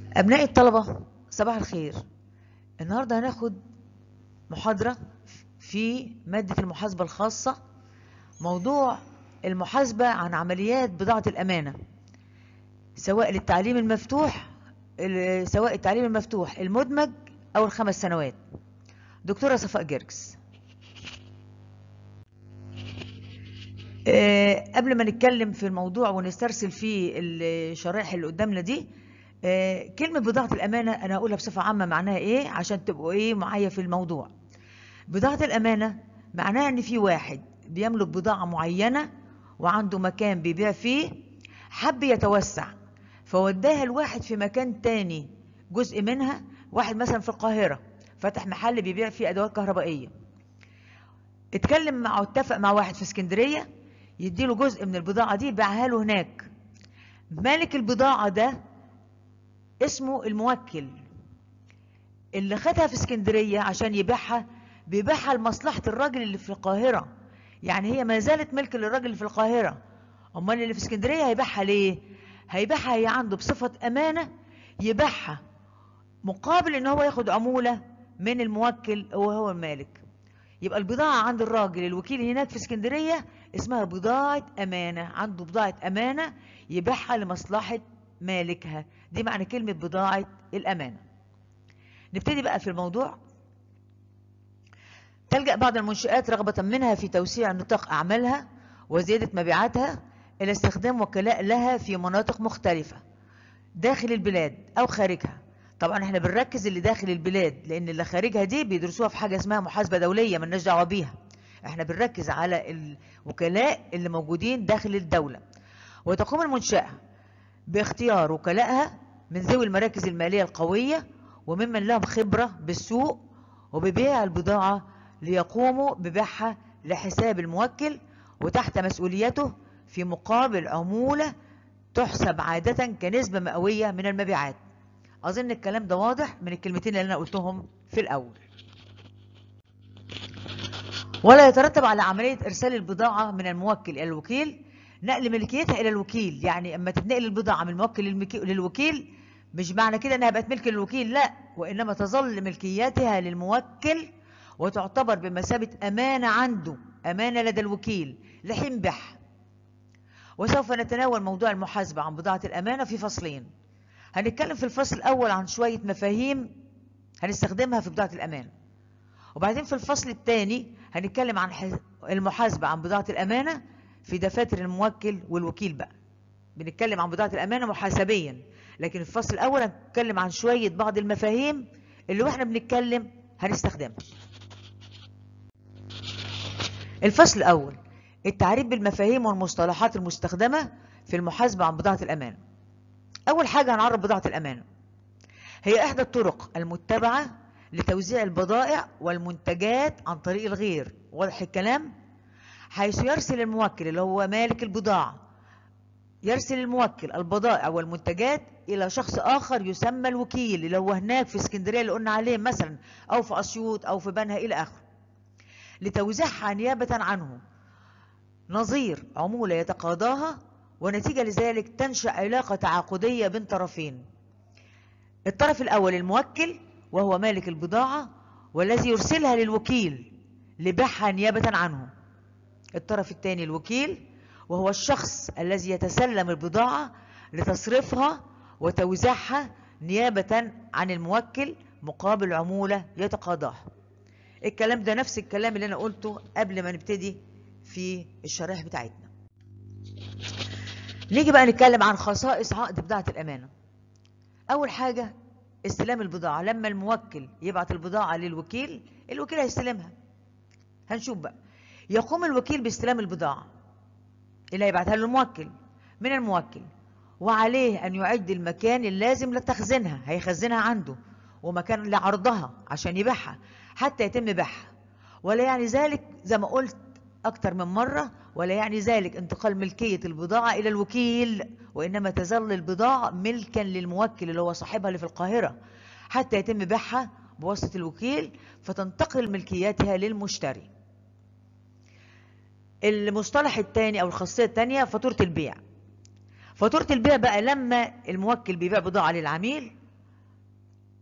أبنائي الطلبة صباح الخير النهاردة هناخد محاضرة في مادة المحاسبة الخاصة موضوع المحاسبة عن عمليات بضاعة الأمانة سواء للتعليم المفتوح ال- سواء التعليم المفتوح المدمج أو الخمس سنوات دكتورة صفاء جرجس آه، قبل ما نتكلم في الموضوع ونسترسل في الشرائح اللي قدامنا دي آه، كلمة بضاعة الأمانة أنا هقولها بصفة عامة معناها إيه عشان تبقوا إيه معايا في الموضوع بضاعة الأمانة معناها إن في واحد بيملك بضاعة معينة وعنده مكان بيبيع فيه حب يتوسع فوداها الواحد في مكان تاني جزء منها واحد مثلا في القاهرة فتح محل بيبيع فيه أدوات كهربائية اتكلم مع اتفق مع واحد في اسكندرية يديله جزء من البضاعة دي يبيعها له هناك مالك البضاعة ده اسمه الموكل اللي خدها في اسكندرية عشان يبيعها بيبيعها لمصلحة الراجل اللي في القاهرة يعني هي ما زالت ملك للراجل اللي في القاهرة أمال اللي في اسكندرية هيبيعها ليه؟ هيبيعها هي عنده بصفة أمانة يبيعها مقابل إن هو ياخد عمولة من الموكل وهو المالك يبقى البضاعة عند الراجل الوكيل هناك في اسكندرية اسمها بضاعة أمانة عنده بضاعة أمانة يبيعها لمصلحة مالكها دي معنى كلمة بضاعة الأمانة نبتدي بقى في الموضوع تلجأ بعض المنشآت رغبة منها في توسيع نطاق أعمالها وزيادة مبيعاتها إلى استخدام وكلاء لها في مناطق مختلفة داخل البلاد أو خارجها طبعا احنا بنركز اللي داخل البلاد لأن اللي خارجها دي بيدرسوها في حاجة اسمها محاسبة دولية مالناش دعوة بيها احنا بنركز على الوكلاء اللي موجودين داخل الدولة وتقوم المنشأة باختيار وكلائها من ذوي المراكز المالية القوية وممن لهم خبرة بالسوق وببيع البضاعة ليقوموا ببيعها لحساب الموكل وتحت مسؤوليته في مقابل عمولة تحسب عادة كنسبة مئوية من المبيعات أظن الكلام ده واضح من الكلمتين اللي أنا قلتهم في الأول ولا يترتب على عملية إرسال البضاعة من الموكل إلى الوكيل نقل ملكيتها إلى الوكيل يعني أما تتنقل البضاعة من الموكل للمكي- للوكيل مش معنى كده أنها بقت ملك للوكيل لا وإنما تظل ملكيتها للموكل وتعتبر بمثابة أمانة عنده أمانة لدى الوكيل لحين بيعها وسوف نتناول موضوع المحاسبة عن بضاعة الأمانة في فصلين هنتكلم في الفصل الأول عن شوية مفاهيم هنستخدمها في بضاعة الأمانة وبعدين في الفصل الثاني هنتكلم عن ح- المحاسبة عن بضاعة الأمانة في دفاتر الموكل والوكيل بقى بنتكلم عن بضاعة الأمانة محاسبيا لكن في الفصل الأول هنتكلم عن شوية بعض المفاهيم اللي واحنا بنتكلم هنستخدمها الفصل الأول التعريف بالمفاهيم والمصطلحات المستخدمة في المحاسبة عن بضاعة الأمانة أول حاجة هنعرف بضاعة الأمانة هي إحدى الطرق المتبعة لتوزيع البضائع والمنتجات عن طريق الغير واضح الكلام حيث يرسل الموكل اللي هو مالك البضاعة يرسل الموكل البضائع والمنتجات إلى شخص آخر يسمى الوكيل اللي هو هناك في اسكندرية اللي قلنا عليه مثلا أو في أسيوط أو في بنها إلى آخره لتوزيعها نيابة عنه نظير عمولة يتقاضاها ونتيجة لذلك تنشأ علاقة تعاقدية بين طرفين الطرف الأول الموكل وهو مالك البضاعة والذي يرسلها للوكيل لبيعها نيابة عنه الطرف الثاني الوكيل وهو الشخص الذي يتسلم البضاعة لتصرفها وتوزيعها نيابة عن الموكل مقابل عمولة يتقاضاها الكلام ده نفس الكلام اللي أنا قلته قبل ما نبتدي في الشرائح بتاعتنا نيجي بقى نتكلم عن خصائص عقد بضاعة الأمانة أول حاجة استلام البضاعة لما الموكل يبعت البضاعة للوكيل الوكيل هيستلمها هنشوف بقى يقوم الوكيل باستلام البضاعة اللي هيبعتها له الموكل من الموكل وعليه أن يعد المكان اللازم لتخزينها هيخزنها عنده ومكان لعرضها عشان يبيعها حتى يتم بيعها ولا يعني ذلك زي ما قلت أكتر من مرة ولا يعني ذلك انتقال ملكية البضاعة إلى الوكيل وإنما تظل البضاعة ملكا للموكل اللي هو صاحبها اللي في القاهرة حتى يتم بيعها بواسطة الوكيل فتنتقل ملكياتها للمشتري المصطلح الثاني أو الخاصية الثانية فاتورة البيع فاتورة البيع بقى لما الموكل بيبيع بضاعة للعميل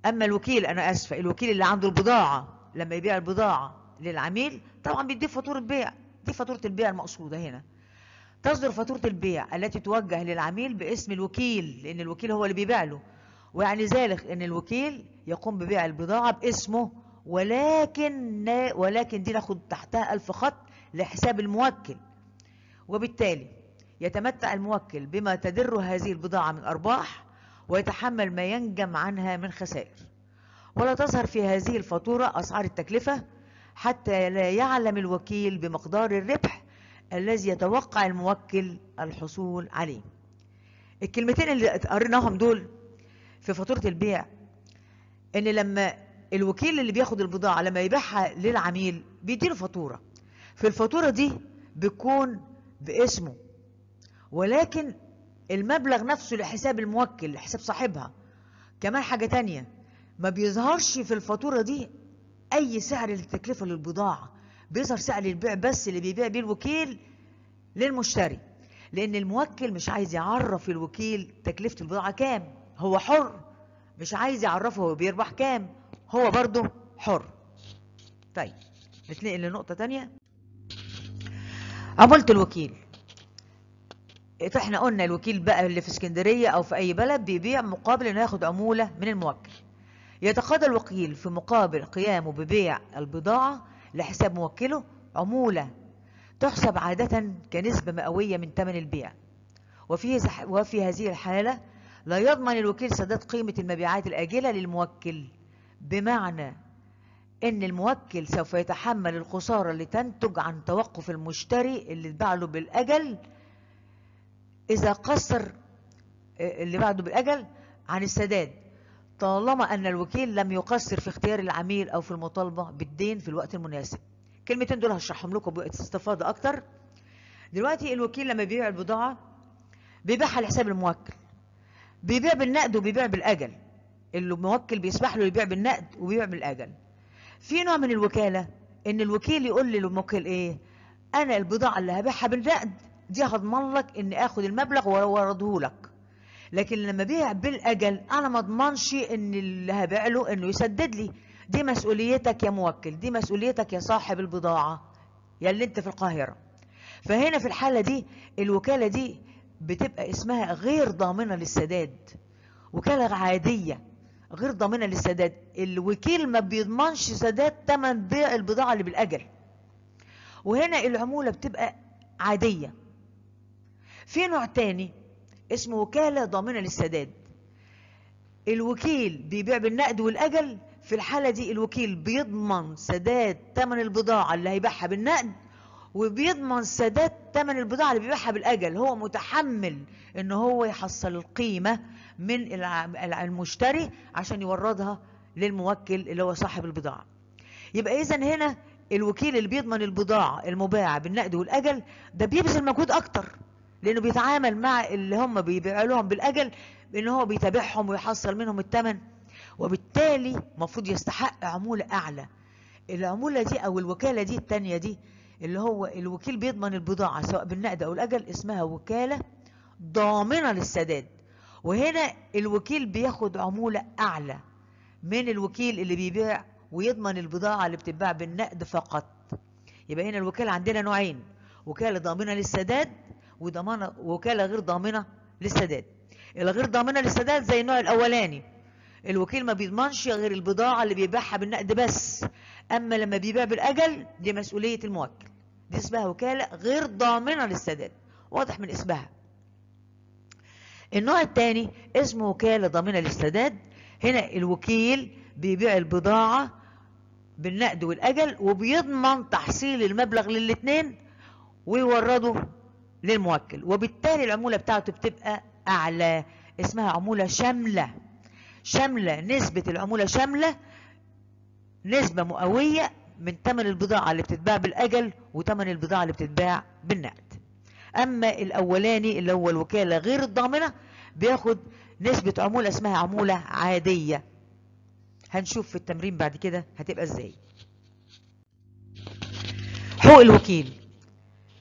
اما الوكيل انا اسفه الوكيل اللي عنده البضاعه لما يبيع البضاعه للعميل طبعا بيديه فاتوره بيع دي فاتوره البيع المقصوده هنا تصدر فاتوره البيع التي توجه للعميل باسم الوكيل لان الوكيل هو اللي بيبيع له ويعني ذلك ان الوكيل يقوم ببيع البضاعه باسمه ولكن ولكن دي ناخد تحتها ألف خط لحساب الموكل وبالتالي يتمتع الموكل بما تدر هذه البضاعة من أرباح ويتحمل ما ينجم عنها من خسائر ولا تظهر في هذه الفاتورة أسعار التكلفة حتى لا يعلم الوكيل بمقدار الربح الذي يتوقع الموكل الحصول عليه الكلمتين اللي قريناهم دول في فاتورة البيع ان لما الوكيل اللي بياخد البضاعة لما يبيعها للعميل بيديله فاتورة في الفاتورة دي بيكون باسمه ولكن المبلغ نفسه لحساب الموكل لحساب صاحبها كمان حاجة تانية ما بيظهرش في الفاتورة دي أي سعر للتكلفة للبضاعة بيظهر سعر البيع بس اللي بيبيع بيه الوكيل للمشتري لأن الموكل مش عايز يعرف الوكيل تكلفة البضاعة كام هو حر مش عايز يعرفه هو بيربح كام هو برضه حر طيب نتنقل لنقطة تانية عمولة الوكيل فاحنا قلنا الوكيل بقى اللي في اسكندرية او في اي بلد بيبيع مقابل انه ياخد عمولة من الموكل يتقاضى الوكيل في مقابل قيامه ببيع البضاعة لحساب موكله عمولة تحسب عادة كنسبة مئوية من ثمن البيع وفي وفي هذه الحالة لا يضمن الوكيل سداد قيمة المبيعات الآجلة للموكل بمعنى ان الموكل سوف يتحمل الخسارة اللي تنتج عن توقف المشتري اللي اتباع له بالأجل إذا قصر اللي بعده بالأجل عن السداد طالما أن الوكيل لم يقصر في اختيار العميل أو في المطالبة بالدين في الوقت المناسب كلمتين دول هشرحهم لكم باستفاضة أكتر دلوقتي الوكيل لما بيبيع البضاعة بيبيعها لحساب الموكل بيبيع بالنقد وبيبيع بالأجل الموكل بيسمح له يبيع بالنقد وبيبيع بالأجل في نوع من الوكالة ان الوكيل يقول للموكل ايه انا البضاعة اللي هبيعها بالنقد دي هضمن لك ان اخد المبلغ واورده لك لكن لما بيع بالاجل انا ما اضمنش ان اللي هبيع له انه يسدد لي دي مسؤوليتك يا موكل دي مسؤوليتك يا صاحب البضاعة يا اللي انت في القاهرة فهنا في الحالة دي الوكالة دي بتبقى اسمها غير ضامنة للسداد وكالة عادية غير ضامنة للسداد الوكيل ما بيضمنش سداد ثمن بيع البضاعة اللي بالأجل وهنا العمولة بتبقى عادية في نوع تاني اسمه وكالة ضامنة للسداد الوكيل بيبيع بالنقد والأجل في الحالة دي الوكيل بيضمن سداد ثمن البضاعة اللي هيبيعها بالنقد وبيضمن سداد ثمن البضاعة اللي بيبيعها بالأجل هو متحمل ان هو يحصل القيمة من المشتري عشان يوردها للموكل اللي هو صاحب البضاعة يبقى إذا هنا الوكيل اللي بيضمن البضاعة المباعة بالنقد والأجل ده بيبذل مجهود أكتر لأنه بيتعامل مع اللي هم بيبيعوا لهم بالأجل بأن هو بيتابعهم ويحصل منهم الثمن وبالتالي المفروض يستحق عمولة أعلى العمولة دي أو الوكالة دي التانية دي اللي هو الوكيل بيضمن البضاعة سواء بالنقد أو الأجل اسمها وكالة ضامنة للسداد وهنا الوكيل بياخد عمولة أعلى من الوكيل اللي بيبيع ويضمن البضاعة اللي بتتباع بالنقد فقط يبقى هنا الوكالة عندنا نوعين وكالة ضامنة للسداد وضمانة وكالة غير ضامنة للسداد الغير ضامنة للسداد زي النوع الأولاني الوكيل ما بيضمنش غير البضاعة اللي بيبيعها بالنقد بس أما لما بيبيع بالأجل دي مسؤولية الموكل دي اسمها وكالة غير ضامنة للسداد واضح من اسمها النوع الثاني اسمه وكالة ضامنة للسداد هنا الوكيل بيبيع البضاعة بالنقد والأجل وبيضمن تحصيل المبلغ للاثنين ويورده للموكل وبالتالي العمولة بتاعته بتبقى أعلى اسمها عمولة شاملة شاملة نسبة العمولة شاملة نسبة مئوية من ثمن البضاعة اللي بتتباع بالأجل وثمن البضاعة اللي بتتباع بالنقد أما الأولاني اللي هو الوكالة غير الضامنة بياخد نسبة عمولة اسمها عمولة عادية هنشوف في التمرين بعد كده هتبقى ازاي حقوق الوكيل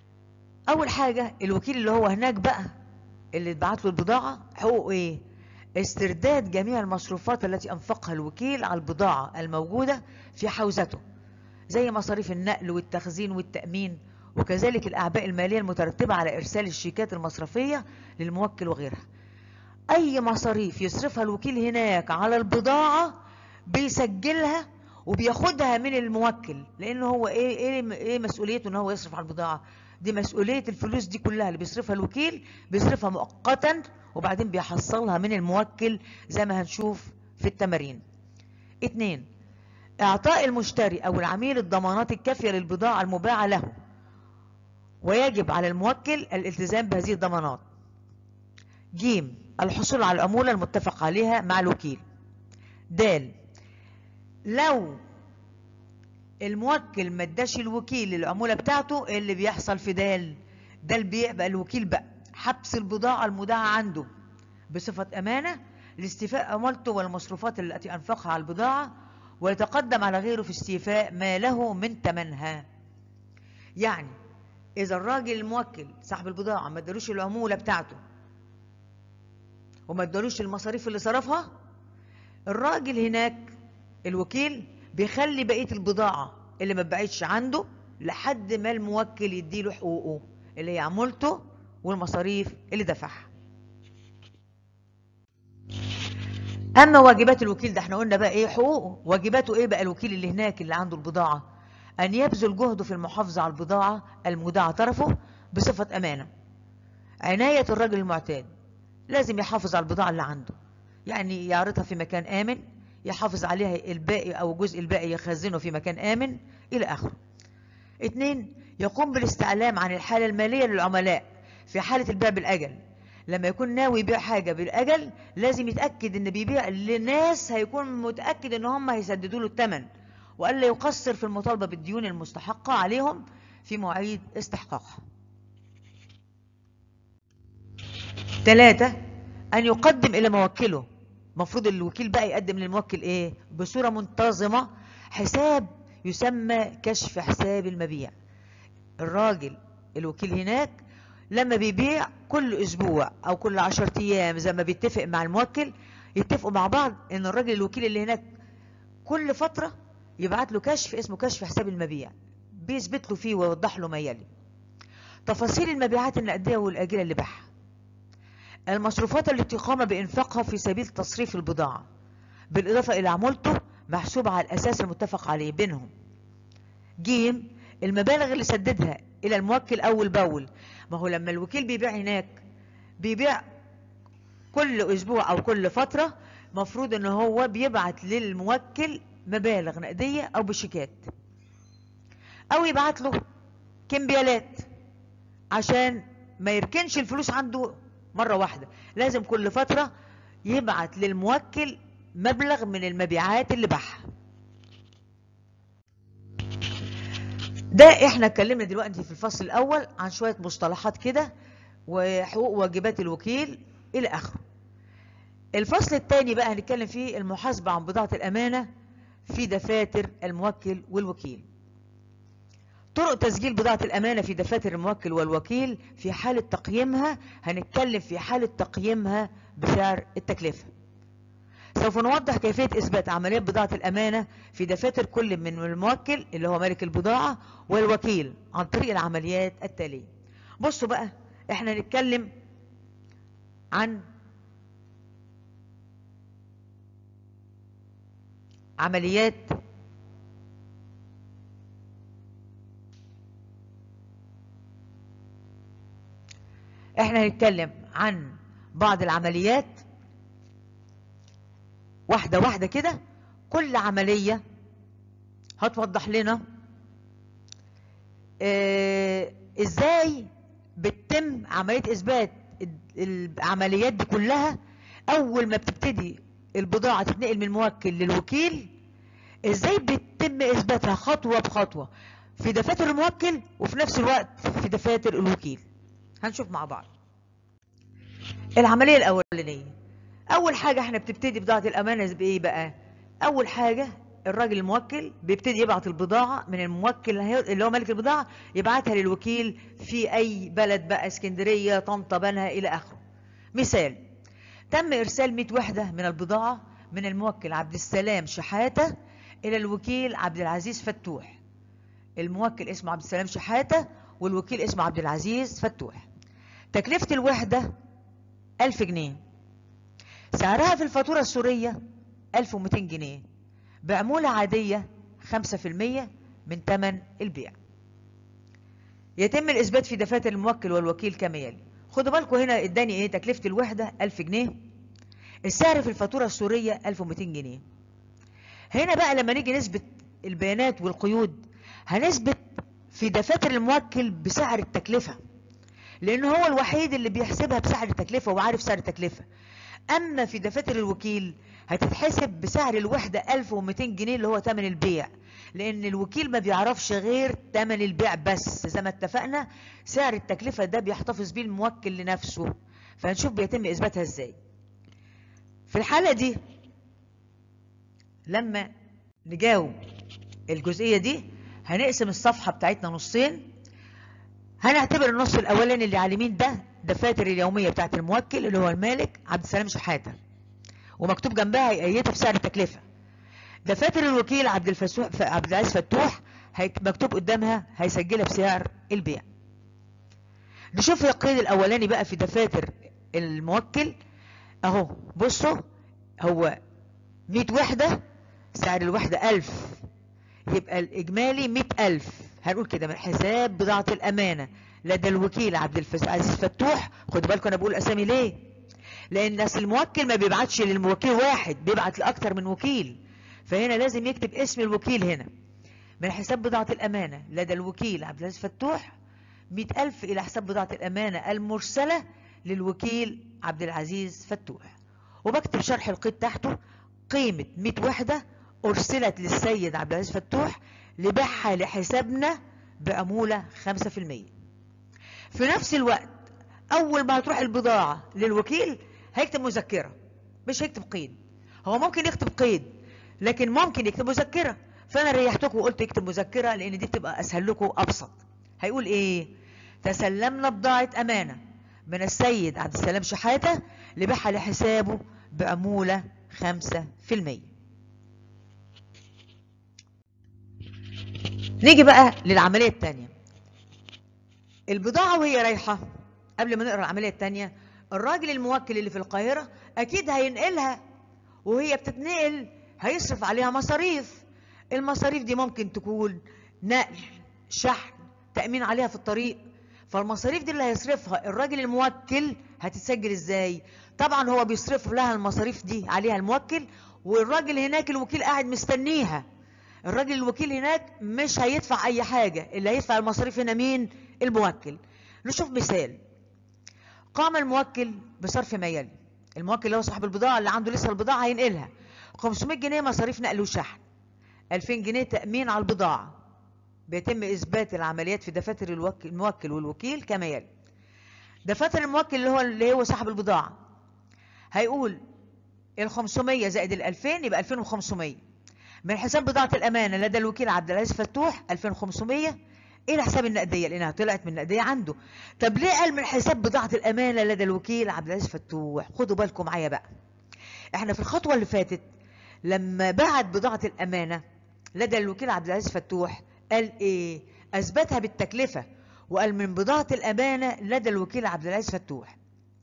أول حاجة الوكيل اللي هو هناك بقى اللي اتبعت له البضاعة حقوقه ايه استرداد جميع المصروفات التي أنفقها الوكيل على البضاعة الموجودة في حوزته زي مصاريف النقل والتخزين والتأمين وكذلك الأعباء المالية المترتبة على إرسال الشيكات المصرفية للموكل وغيرها أي مصاريف يصرفها الوكيل هناك على البضاعة بيسجلها وبياخدها من الموكل لأن هو إيه, إيه, إيه مسؤوليته إن هو يصرف على البضاعة دي مسؤولية الفلوس دي كلها اللي بيصرفها الوكيل بيصرفها مؤقتا وبعدين بيحصلها من الموكل زي ما هنشوف في التمارين اتنين اعطاء المشتري او العميل الضمانات الكافية للبضاعة المباعة له ويجب على الموكل الالتزام بهذه الضمانات جيم الحصول على العمولة المتفق عليها مع الوكيل د لو الموكل ما اداش الوكيل العمولة بتاعته إيه اللي بيحصل في دال ده اللي بيبقى الوكيل بقى حبس البضاعة المودعة عنده بصفة أمانة لاستيفاء عمولته والمصروفات التي أنفقها على البضاعة ويتقدم على غيره في استيفاء ما له من ثمنها يعني إذا الراجل الموكل صاحب البضاعة ما ادالوش العمولة بتاعته وما ادالوش المصاريف اللي صرفها الراجل هناك الوكيل بيخلي بقية البضاعة اللي ما اتباعتش عنده لحد ما الموكل يديله حقوقه اللي هي عمولته والمصاريف اللي دفعها اما واجبات الوكيل ده احنا قلنا بقى ايه حقوقه واجباته ايه بقى الوكيل اللي هناك اللي عنده البضاعة ان يبذل جهده في المحافظة على البضاعة المودعة طرفه بصفة امانة عناية الرجل المعتاد لازم يحافظ على البضاعة اللي عنده يعني يعرضها في مكان آمن يحافظ عليها الباقي أو الجزء الباقي يخزنه في مكان آمن إلى آخره اتنين يقوم بالاستعلام عن الحالة المالية للعملاء في حالة البيع بالأجل لما يكون ناوي يبيع حاجة بالأجل لازم يتأكد إن بيبيع لناس هيكون متأكد إن هم هيسددوا له الثمن وألا يقصر في المطالبة بالديون المستحقة عليهم في مواعيد استحقاقها ثلاثة أن يقدم إلى موكله مفروض الوكيل بقى يقدم للموكل إيه بصورة منتظمة حساب يسمى كشف حساب المبيع الراجل الوكيل هناك لما بيبيع كل أسبوع أو كل عشرة أيام زي ما بيتفق مع الموكل يتفقوا مع بعض إن الراجل الوكيل اللي هناك كل فترة يبعت له كشف اسمه كشف حساب المبيع بيثبت له فيه ويوضح له ما يلي تفاصيل المبيعات النقدية والآجلة اللي باعها المصروفات التي قام بإنفاقها في سبيل تصريف البضاعة بالإضافة إلى عمولته محسوبة على الأساس المتفق عليه بينهم جيم المبالغ اللي سددها إلى الموكل أول بأول ما هو لما الوكيل بيبيع هناك بيبيع كل أسبوع أو كل فترة مفروض إن هو بيبعت للموكل مبالغ نقدية أو بشيكات أو يبعت له كمبيالات عشان ما يركنش الفلوس عنده مرة واحدة لازم كل فترة يبعت للموكل مبلغ من المبيعات اللي باعها ده احنا اتكلمنا دلوقتي في الفصل الاول عن شوية مصطلحات كده وحقوق واجبات الوكيل الى اخره الفصل الثاني بقى هنتكلم فيه المحاسبة عن بضاعة الامانة في دفاتر الموكل والوكيل طرق تسجيل بضاعة الأمانة في دفاتر الموكل والوكيل في حالة تقييمها هنتكلم في حالة تقييمها بسعر التكلفة سوف نوضح كيفية إثبات عمليات بضاعة الأمانة في دفاتر كل من الموكل اللي هو مالك البضاعة والوكيل عن طريق العمليات التالية بصوا بقى احنا هنتكلم عن عمليات احنا هنتكلم عن بعض العمليات واحدة واحدة كده كل عملية هتوضح لنا اه ازاي بتتم عملية اثبات العمليات دي كلها اول ما بتبتدي البضاعة تتنقل من الموكل للوكيل ازاي بيتم اثباتها خطوة بخطوة في دفاتر الموكل وفي نفس الوقت في دفاتر الوكيل هنشوف مع بعض العملية الأولانية أول حاجة احنا بتبتدي بضاعة الأمانة بإيه بقى أول حاجة الراجل الموكل بيبتدي يبعت البضاعة من الموكل اللي هو مالك البضاعة يبعتها للوكيل في أي بلد بقى اسكندرية طنطا بنها إلى آخره مثال تم ارسال 100 وحده من البضاعه من الموكل عبد السلام شحاته الى الوكيل عبد العزيز فتوح الموكل اسمه عبد السلام شحاته والوكيل اسمه عبد العزيز فتوح تكلفه الوحده 1000 جنيه سعرها في الفاتوره السوريه 1200 جنيه بعموله عاديه 5% من ثمن البيع يتم الإثبات في دفاتر الموكل والوكيل كما يلي خدوا بالكم هنا اداني ايه تكلفة الوحدة 1000 جنيه السعر في الفاتورة السورية 1200 جنيه هنا بقى لما نيجي نثبت البيانات والقيود هنثبت في دفاتر الموكل بسعر التكلفة لأن هو الوحيد اللي بيحسبها بسعر التكلفة وعارف سعر التكلفة أما في دفاتر الوكيل هتتحسب بسعر الوحدة 1200 جنيه اللي هو ثمن البيع لان الوكيل ما بيعرفش غير ثمن البيع بس زي ما اتفقنا سعر التكلفة ده بيحتفظ بيه الموكل لنفسه فهنشوف بيتم اثباتها ازاي في الحالة دي لما نجاوب الجزئية دي هنقسم الصفحة بتاعتنا نصين هنعتبر النص الاولاني اللي على اليمين ده دفاتر اليومية بتاعت الموكل اللي هو المالك عبد السلام شحاتة ومكتوب جنبها هيئته في سعر التكلفة دفاتر الوكيل عبد الفسوح عبد العزيز فتوح مكتوب قدامها هيسجلها بسعر البيع نشوف القيد الاولاني بقى في دفاتر الموكل اهو بصوا هو 100 وحدة سعر الوحدة 1000 يبقى الاجمالي 100000 هنقول كده من حساب بضاعة الامانة لدى الوكيل عبد العزيز فتوح خدوا بالكم انا بقول اسامي ليه لان اصل الموكل ما بيبعتش للموكيل واحد بيبعت لاكتر من وكيل فهنا لازم يكتب اسم الوكيل هنا من حساب بضاعة الأمانة لدى الوكيل عبد العزيز فتوح 100000 إلى حساب بضاعة الأمانة المرسلة للوكيل عبد العزيز فتوح وبكتب شرح القيد تحته قيمة 100 وحدة أرسلت للسيد عبد العزيز فتوح لبيعها لحسابنا بعمولة 5% في نفس الوقت أول ما تروح البضاعة للوكيل هيكتب مذكرة مش هيكتب قيد هو ممكن يكتب قيد لكن ممكن يكتب مذكرة فأنا ريحتكم وقلت يكتب مذكرة لأن دي بتبقى أسهل لكم أبسط هيقول إيه تسلمنا بضاعة أمانة من السيد عبد السلام شحاتة لبيعها لحسابه بعمولة 5% نيجي بقى للعملية الثانية البضاعة وهي رايحة قبل ما نقرأ العملية الثانية الراجل الموكل اللي في القاهرة أكيد هينقلها وهي بتتنقل هيصرف عليها مصاريف المصاريف دي ممكن تكون نقل شحن تأمين عليها في الطريق فالمصاريف دي اللي هيصرفها الراجل الموكل هتتسجل ازاي طبعا هو بيصرف لها المصاريف دي عليها الموكل والراجل هناك الوكيل قاعد مستنيها الراجل الوكيل هناك مش هيدفع اي حاجة اللي هيدفع المصاريف هنا مين الموكل نشوف مثال قام الموكل بصرف ما يلي الموكل اللي هو صاحب البضاعة اللي عنده لسه البضاعة هينقلها 500 جنيه مصاريف نقل وشحن 2000 جنيه تأمين على البضاعة بيتم إثبات العمليات في دفاتر الوكل الموكل والوكيل كما يلي دفاتر الموكل اللي هو اللي هو صاحب البضاعة هيقول ال 500 زائد ال 2000 يبقى 2500 من حساب بضاعة الأمانة لدى الوكيل عبد العزيز فتوح 2500 إلى حساب النقدية لأنها طلعت من النقدية عنده طب ليه قال من حساب بضاعة الأمانة لدى الوكيل عبد العزيز فتوح خدوا بالكم معايا بقى احنا في الخطوة اللي فاتت لما بعت بضاعة الأمانة لدى الوكيل عبد العزيز فتوح قال ايه اثبتها بالتكلفة وقال من بضاعة الامانة لدى الوكيل عبد العزيز فتوح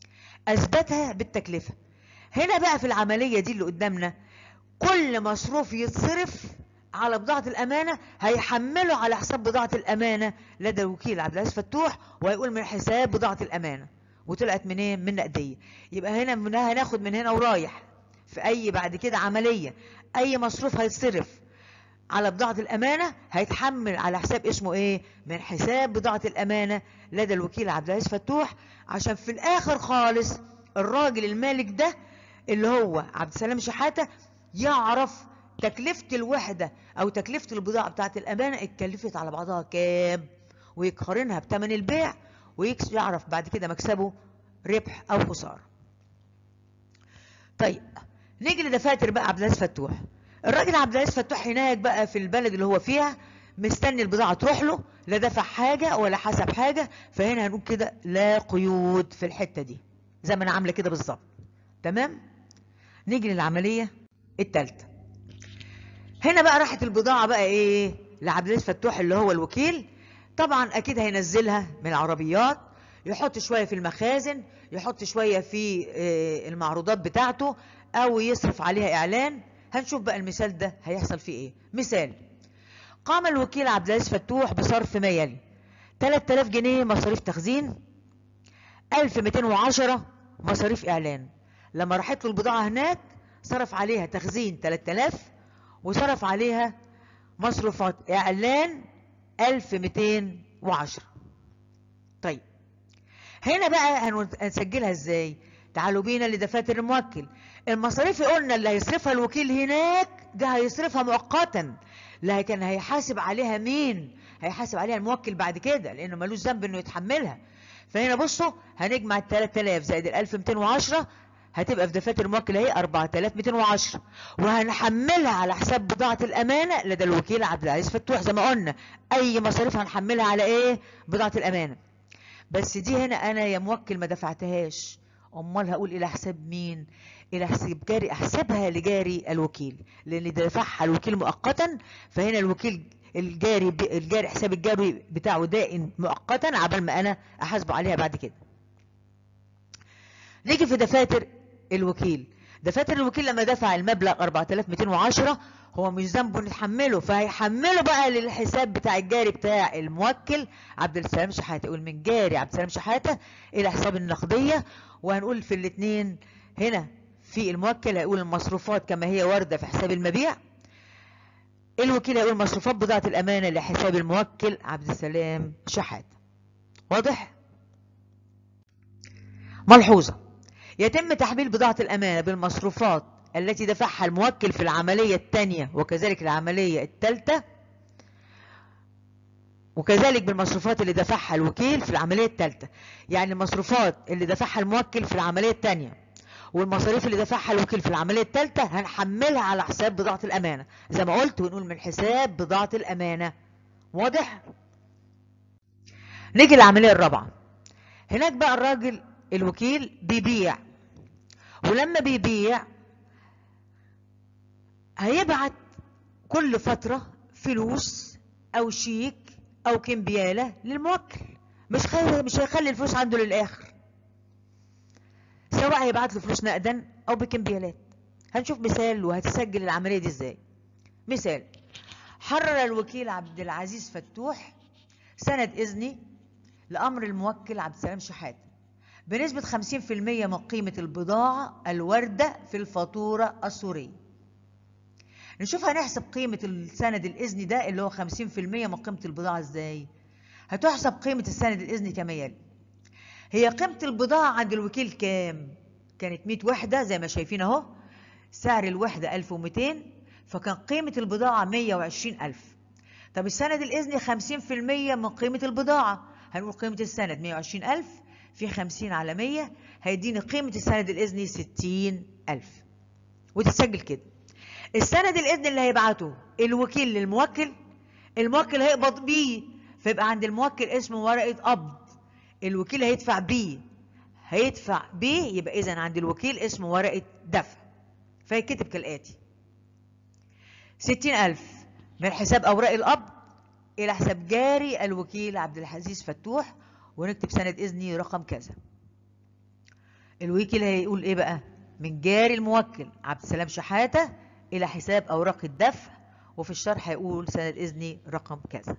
اثبتها بالتكلفة هنا بقى في العملية دي اللي قدامنا كل مصروف يتصرف على بضاعة الأمانة هيحمله على حساب بضاعة الأمانة لدى الوكيل عبد العزيز فتوح وهيقول من حساب بضاعة الأمانة وطلعت منين من نقدية يبقى هنا من هناخد من هنا ورايح في أي بعد كده عملية أي مصروف هيتصرف على بضاعة الأمانة هيتحمل على حساب اسمه إيه من حساب بضاعة الأمانة لدى الوكيل عبد العزيز فتوح عشان في الآخر خالص الراجل المالك ده اللي هو عبد السلام شحاتة يعرف تكلفة الوحدة أو تكلفة البضاعة بتاعة الأمانة اتكلفت على بعضها كام ويقارنها بثمن البيع ويعرف بعد كده مكسبه ربح أو خسارة طيب نيجي لدفاتر بقى عبد العزيز فتوح الراجل عبد العزيز فتوح هناك بقى في البلد اللي هو فيها مستني البضاعة تروح له لا دفع حاجة ولا حسب حاجة فهنا هنقول كده لا قيود في الحتة دي زي ما انا عاملة كده بالظبط تمام نيجي للعمليه الثالثه هنا بقى راحت البضاعه بقى ايه لعبد العزيز فتوح اللي هو الوكيل طبعا اكيد هينزلها من العربيات يحط شويه في المخازن يحط شويه في آه، المعروضات بتاعته او يصرف عليها اعلان هنشوف بقى المثال ده هيحصل فيه ايه مثال قام الوكيل عبد العزيز فتوح بصرف ما يلي 3000 جنيه مصاريف تخزين 1210 مصاريف اعلان لما راحت له البضاعه هناك صرف عليها تخزين 3000 وصرف عليها مصروفات اعلان 1210 طيب هنا بقى هن- هنسجلها ازاي تعالوا بينا لدفاتر الموكل المصاريف اللي قلنا اللي هيصرفها الوكيل هناك ده هيصرفها مؤقتا لكن هيحاسب عليها مين هيحاسب عليها الموكل بعد كده لانه ملوش ذنب انه يتحملها فهنا بصوا هنجمع ال 3000 زائد ال 1210 هتبقى في دفاتر الموكل اهي 4210 وهنحملها على حساب بضاعة الأمانة لدى الوكيل عبد العزيز فتوح زي ما قلنا أي مصاريف هنحملها على إيه؟ بضاعة الأمانة بس دي هنا أنا يا موكل ما دفعتهاش أمال هقول إلى حساب مين؟ إلى حساب جاري أحسبها لجاري الوكيل لأن ده دفعها الوكيل مؤقتا فهنا الوكيل الجاري ب... الجاري حساب الجاري بتاعه دائن مؤقتا عبال ما أنا أحاسبه عليها بعد كده نيجي في دفاتر الوكيل دفاتر الوكيل لما دفع المبلغ 4210 هو مش ذنبه نتحمله فهيحمله بقى للحساب بتاع الجاري بتاع الموكل عبد السلام شحاته يقول من جاري عبد السلام شحاته الى حساب النقديه وهنقول في الاثنين هنا في الموكل هيقول المصروفات كما هي وارده في حساب المبيع الوكيل هيقول مصروفات بضاعه الامانه لحساب الموكل عبد السلام شحاته واضح ملحوظه يتم تحميل بضاعة الأمانة بالمصروفات التي دفعها الموكل في العملية الثانية وكذلك العملية الثالثة وكذلك بالمصروفات اللي دفعها الوكيل في العملية الثالثة يعني المصروفات اللي دفعها الموكل في العملية الثانية والمصاريف اللي دفعها الوكيل في العملية الثالثة هنحملها على حساب بضاعة الأمانة زي ما قلت ونقول من حساب بضاعة الأمانة واضح؟ نيجي للعملية الرابعة هناك بقى الراجل الوكيل بيبيع ولما بيبيع هيبعت كل فترة فلوس أو شيك أو كمبيالة للموكل مش خي... مش هيخلي الفلوس عنده للآخر سواء هيبعت له فلوس نقدا أو بكمبيالات هنشوف مثال وهتسجل العملية دي ازاي مثال حرر الوكيل عبد العزيز فتوح سند إذني لأمر الموكل عبد السلام شحاتة بنسبة 50% من قيمة البضاعة الواردة في الفاتورة السورية نشوف هنحسب قيمة السند الإذني ده اللي هو 50% من قيمة البضاعة ازاي هتحسب قيمة السند الإذني كما يلي هي قيمة البضاعة عند الوكيل كام كانت 100 وحدة زي ما شايفين اهو سعر الوحدة 1200 فكان قيمة البضاعة 120000 طب السند الإذني 50% من قيمة البضاعة هنقول قيمة السند 120000 في 50 على 100 هيديني قيمة السند الإذني 60000 وتتسجل كده السند الإذن اللي هيبعته الوكيل للموكل الموكل هيقبض بيه فيبقى عند الموكل اسمه ورقة قبض الوكيل هيدفع بيه هيدفع بيه يبقى إذا عند الوكيل اسمه ورقة دفع فيكتب كالآتي 60000 من حساب أوراق القبض إلى حساب جاري الوكيل عبد العزيز فتوح ونكتب سند إذني رقم كذا الوكيل هيقول إيه بقى من جاري الموكل عبد السلام شحاتة إلى حساب أوراق الدفع وفي الشرح هيقول سند إذني رقم كذا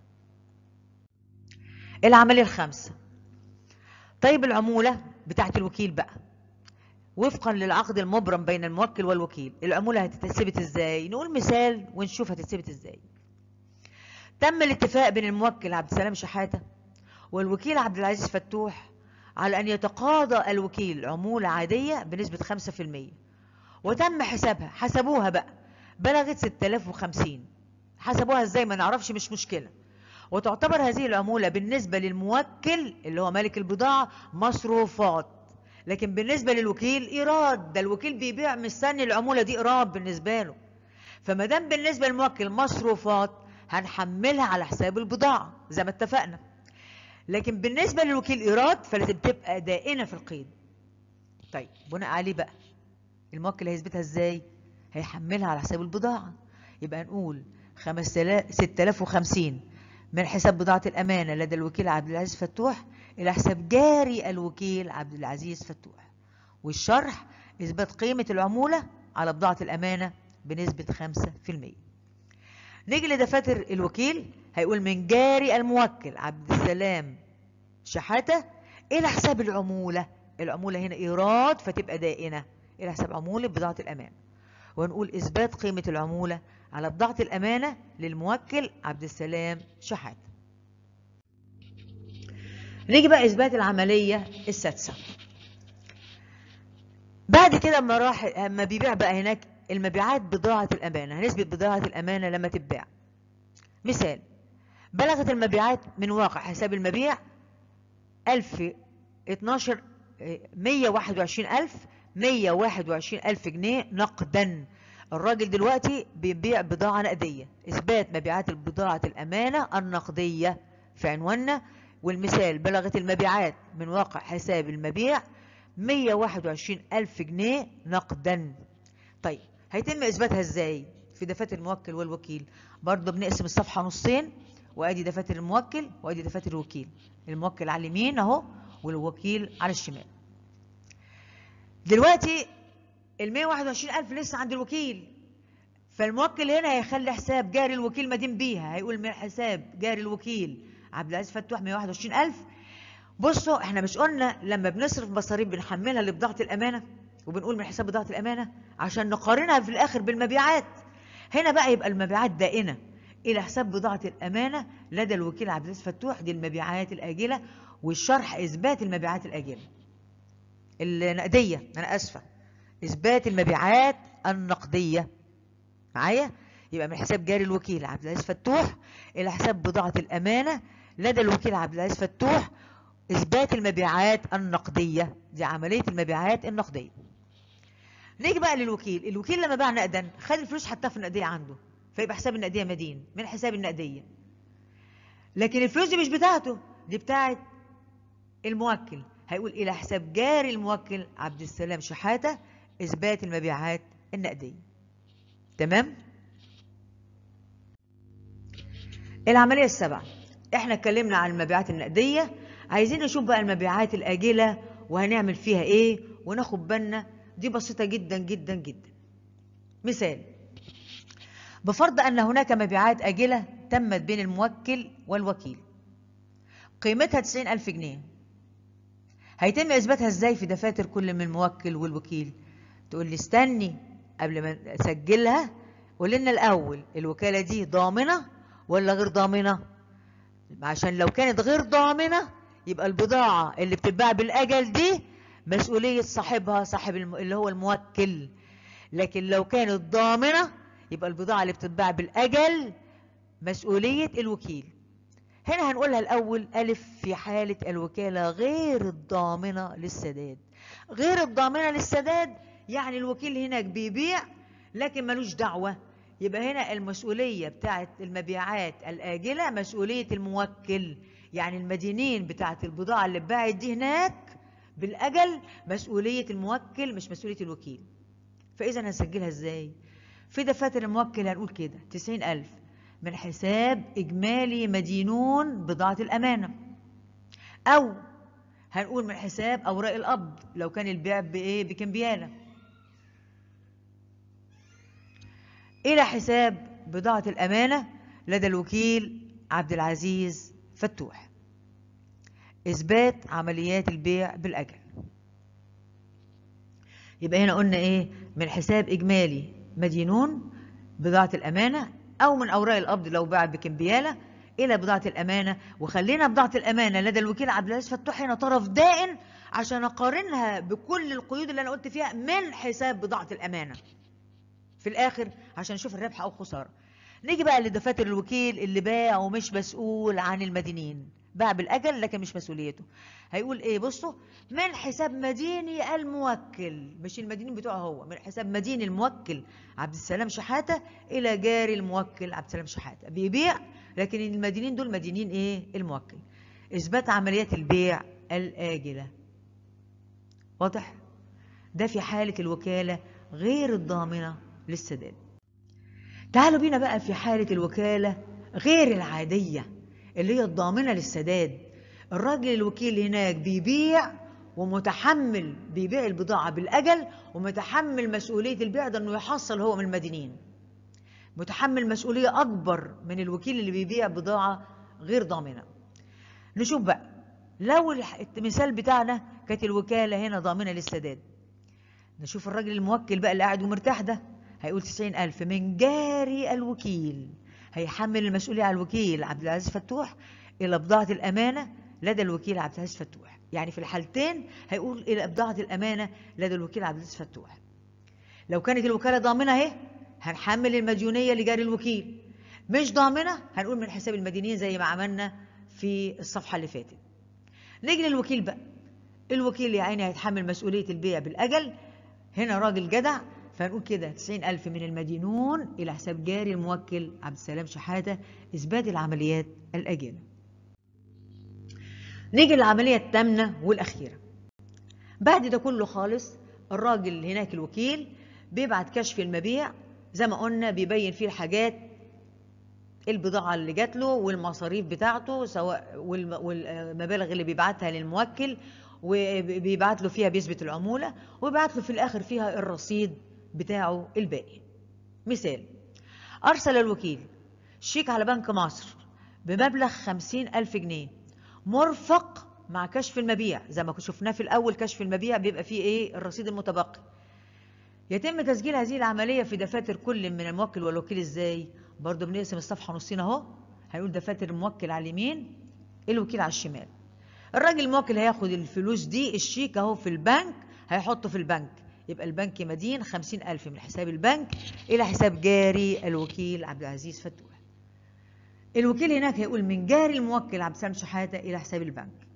العملية الخامسة طيب العمولة بتاعت الوكيل بقى وفقا للعقد المبرم بين الموكل والوكيل العمولة هتتثبت ازاي نقول مثال ونشوف هتتثبت ازاي تم الاتفاق بين الموكل عبد السلام شحاتة والوكيل عبد العزيز فتوح على أن يتقاضى الوكيل عمولة عادية بنسبة 5% وتم حسابها حسبوها بقى بلغت 6050 حسبوها ازاي ما نعرفش مش مشكلة وتعتبر هذه العمولة بالنسبة للموكل اللي هو مالك البضاعة مصروفات لكن بالنسبة للوكيل إيراد ده الوكيل بيبيع مستني العمولة دي إيراد بالنسبة له فما دام بالنسبة للموكل مصروفات هنحملها على حساب البضاعة زي ما اتفقنا لكن بالنسبة للوكيل إيراد فلازم تبقى دائنة في القيد طيب بناء عليه بقى الموكل هيثبتها ازاي هيحملها على حساب البضاعة يبقى نقول 6050 من حساب بضاعة الأمانة لدى الوكيل عبد العزيز فتوح إلى حساب جاري الوكيل عبد العزيز فتوح والشرح إثبات قيمة العمولة على بضاعة الأمانة بنسبة 5% نيجي لدفاتر الوكيل هيقول من جاري الموكل عبد السلام شحاتة إلى حساب العمولة العمولة هنا إيراد فتبقى دائنة إلى حساب عمولة بضاعة الأمانة ونقول إثبات قيمة العمولة على بضاعة الأمانة للموكل عبد السلام شحاتة نيجي بقى إثبات العملية السادسة بعد كده اما راح اما بيبيع بقى هناك المبيعات بضاعة الأمانة هنثبت بضاعة الأمانة لما تتباع مثال بلغت المبيعات من واقع حساب المبيع 1000 12 121 ألف 121 ألف جنيه نقدا الراجل دلوقتي بيبيع بضاعة نقدية إثبات مبيعات بضاعة الأمانة النقدية في عنواننا والمثال بلغت المبيعات من واقع حساب المبيع 121 ألف جنيه نقدا طيب هيتم إثباتها إزاي في دفاتر الموكل والوكيل برضه بنقسم الصفحة نصين وأدي دفاتر الموكل وأدي دفاتر الوكيل الموكل على اليمين أهو والوكيل على الشمال دلوقتي ال 121 ألف لسه عند الوكيل فالموكل هنا هيخلي حساب جاري الوكيل مدين بيها هيقول من حساب جاري الوكيل عبد العزيز فتوح 121 ألف بصوا احنا مش قلنا لما بنصرف مصاريف بنحملها لبضاعة الأمانة وبنقول من حساب بضاعة الأمانة عشان نقارنها في الآخر بالمبيعات هنا بقى يبقى المبيعات دائنة إلى حساب بضاعة الأمانة لدى الوكيل عبد العزيز فتوح دي المبيعات الآجلة والشرح إثبات المبيعات الآجلة النقدية أنا أسفة إثبات المبيعات النقدية معايا يبقى من حساب جاري الوكيل عبد العزيز فتوح إلى حساب بضاعة الأمانة لدى الوكيل عبد العزيز فتوح إثبات المبيعات النقدية دي عملية المبيعات النقدية نيجي بقى للوكيل الوكيل لما باع نقدا خد الفلوس حطها في النقدية عنده فيبقى حساب النقدية مدين من حساب النقدية لكن الفلوس دي مش بتاعته دي بتاعت الموكل هيقول إلى حساب جاري الموكل عبد السلام شحاتة إثبات المبيعات النقدية تمام العملية السبعة احنا اتكلمنا عن المبيعات النقدية عايزين نشوف بقى المبيعات الآجلة وهنعمل فيها ايه وناخد بالنا دي بسيطة جدا جدا جدا مثال بفرض أن هناك مبيعات آجلة تمت بين الموكل والوكيل قيمتها 90 ألف جنيه هيتم إثباتها إزاي في دفاتر كل من الموكل والوكيل تقول لي استني قبل ما أسجلها قول لنا الأول الوكالة دي ضامنة ولا غير ضامنة عشان لو كانت غير ضامنة يبقى البضاعة اللي بتتباع بالأجل دي مسؤولية صاحبها صاحب الم... اللي هو الموكل لكن لو كانت ضامنة يبقى البضاعة اللي بتتباع بالأجل مسؤولية الوكيل هنا هنقولها الأول ألف في حالة الوكالة غير الضامنة للسداد غير الضامنة للسداد يعني الوكيل هناك بيبيع لكن ملوش دعوة يبقى هنا المسؤولية بتاعت المبيعات الآجلة مسؤولية الموكل يعني المدينين بتاعت البضاعة اللي اتباعت دي هناك بالأجل مسؤولية الموكل مش مسؤولية الوكيل فإذا هنسجلها إزاي في دفاتر الموكل هنقول كده تسعين ألف من حساب إجمالي مدينون بضاعة الأمانة أو هنقول من حساب أوراق القبض لو كان البيع بإيه بكمبيالة إلى حساب بضاعة الأمانة لدى الوكيل عبد العزيز فتوح إثبات عمليات البيع بالأجل يبقى هنا قلنا إيه من حساب إجمالي مدينون بضاعة الأمانة أو من أوراق القبض لو باع بكمبيالة إلى بضاعة الأمانة وخلينا بضاعة الأمانة لدى الوكيل عبد العزيز فتوح هنا طرف دائن عشان أقارنها بكل القيود اللي أنا قلت فيها من حساب بضاعة الأمانة في الآخر عشان نشوف الربح أو خسارة نيجي بقى لدفاتر الوكيل اللي باع ومش مسؤول عن المدينين باع بالأجل لكن مش مسؤوليته هيقول إيه بصوا من حساب مديني الموكل مش المدينين بتوعه هو من حساب مديني الموكل عبد السلام شحاتة إلى جاري الموكل عبد السلام شحاتة بيبيع لكن المدينين دول مدينين إيه الموكل إثبات عمليات البيع الآجلة واضح ده في حالة الوكالة غير الضامنة للسداد تعالوا بينا بقى في حالة الوكالة غير العادية اللي هي الضامنة للسداد الراجل الوكيل هناك بيبيع ومتحمل بيبيع البضاعة بالأجل ومتحمل مسؤولية البيع ده إنه يحصل هو من المدينين متحمل مسؤولية أكبر من الوكيل اللي بيبيع بضاعة غير ضامنة نشوف بقى لو المثال بتاعنا كانت الوكالة هنا ضامنة للسداد نشوف الراجل الموكل بقى اللي قاعد ومرتاح ده هيقول تسعين ألف من جاري الوكيل هيحمل المسؤولية على الوكيل عبد العزيز فتوح إلى بضاعة الأمانة لدى الوكيل عبد العزيز فتوح يعني في الحالتين هيقول إلى بضاعة الأمانة لدى الوكيل عبد العزيز فتوح لو كانت الوكالة ضامنة اهي هنحمل المديونية لجاري الوكيل مش ضامنة هنقول من حساب المدينين زي ما عملنا في الصفحة اللي فاتت نيجي للوكيل بقى الوكيل يا عيني هيتحمل مسؤولية البيع بالأجل هنا راجل جدع فنقول كده 90 ألف من المدينون إلى حساب جاري الموكل عبد السلام شحاتة إثبات العمليات الأجلة نيجي للعملية الثامنة والأخيرة بعد ده كله خالص الراجل هناك الوكيل بيبعت كشف المبيع زي ما قلنا بيبين فيه الحاجات البضاعة اللي جات له والمصاريف بتاعته سواء والمبالغ اللي بيبعتها للموكل وبيبعت له فيها بيثبت العمولة وبيبعت له في الآخر فيها الرصيد بتاعه الباقي مثال أرسل الوكيل شيك على بنك مصر بمبلغ خمسين ألف جنيه مرفق مع كشف المبيع زي ما شفناه في الأول كشف المبيع بيبقى فيه إيه الرصيد المتبقي يتم تسجيل هذه العملية في دفاتر كل من الموكل والوكيل إزاي برضه بنقسم الصفحة نصين أهو هنقول دفاتر الموكل على اليمين الوكيل على الشمال الراجل الموكل هياخد الفلوس دي الشيك اهو في البنك هيحطه في البنك يبقى البنك مدين خمسين ألف من حساب البنك إلى حساب جاري الوكيل عبد العزيز فتوح الوكيل هناك هيقول من جاري الموكل عبد السلام شحاتة إلى حساب البنك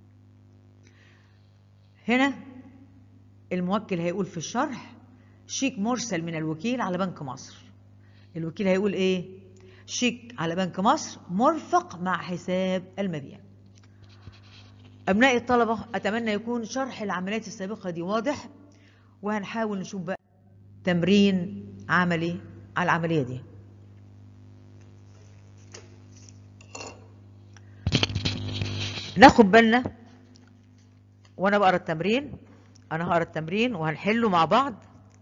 هنا الموكل هيقول في الشرح شيك مرسل من الوكيل على بنك مصر الوكيل هيقول ايه شيك على بنك مصر مرفق مع حساب المبيع أبناء الطلبة أتمنى يكون شرح العمليات السابقة دي واضح وهنحاول نشوف بقى تمرين عملي على العملية دي ناخد بالنا وانا بقرا التمرين انا هقرا التمرين وهنحله مع بعض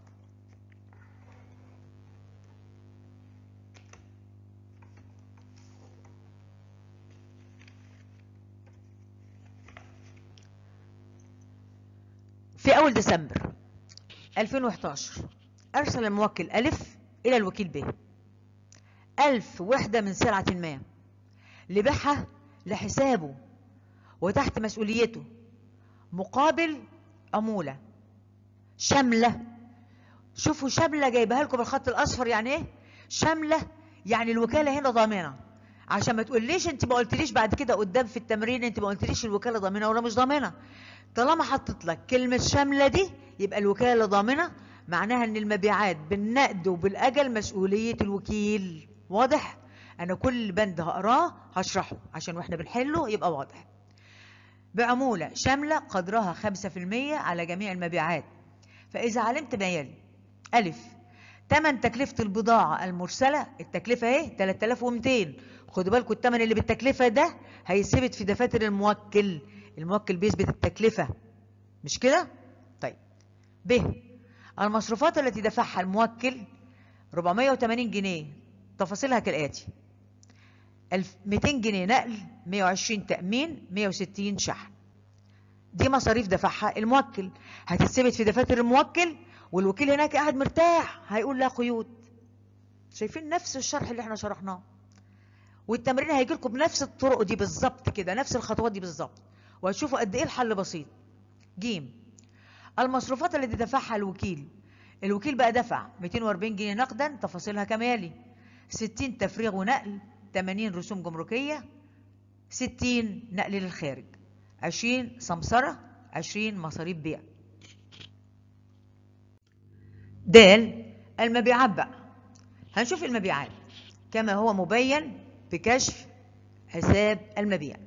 في أول ديسمبر 2011 أرسل الموكل ألف إلى الوكيل ب ألف وحدة من سلعة ما لبيعها لحسابه وتحت مسؤوليته مقابل عمولة شاملة شوفوا شاملة جايبها لكم بالخط الأصفر يعني إيه؟ شاملة يعني الوكالة هنا ضامنة عشان ما تقوليش انت ما قلتليش بعد كده قدام في التمرين انت ما قلتليش الوكالة ضامنة ولا مش ضامنة طالما حطت لك كلمة شاملة دي يبقى الوكالة ضامنة معناها ان المبيعات بالنقد وبالأجل مسؤولية الوكيل واضح؟ أنا كل بند هقراه هشرحه عشان واحنا بنحله يبقى واضح بعمولة شاملة قدرها 5% على جميع المبيعات فإذا علمت ما يلي ألف تمن تكلفة البضاعة المرسلة التكلفة اهي 3200 خدوا بالكم التمن اللي بالتكلفة ده هيثبت في دفاتر الموكل الموكل بيثبت التكلفة مش كده؟ طيب ب المصروفات التي دفعها الموكل 480 جنيه تفاصيلها كالآتي 200 جنيه نقل 120 تأمين 160 شحن دي مصاريف دفعها الموكل هتثبت في دفاتر الموكل والوكيل هناك قاعد مرتاح هيقول لا قيود شايفين نفس الشرح اللي احنا شرحناه والتمرين هيجي لكم بنفس الطرق دي بالظبط كده نفس الخطوات دي بالظبط وهتشوفوا قد ايه الحل بسيط جيم المصروفات التي دفعها الوكيل الوكيل بقى دفع 240 جنيه نقدا تفاصيلها كمالي 60 تفريغ ونقل 80 رسوم جمركية 60 نقل للخارج 20 سمسرة 20 مصاريف بيع د المبيعات بقى هنشوف المبيعات كما هو مبين في كشف حساب المبيع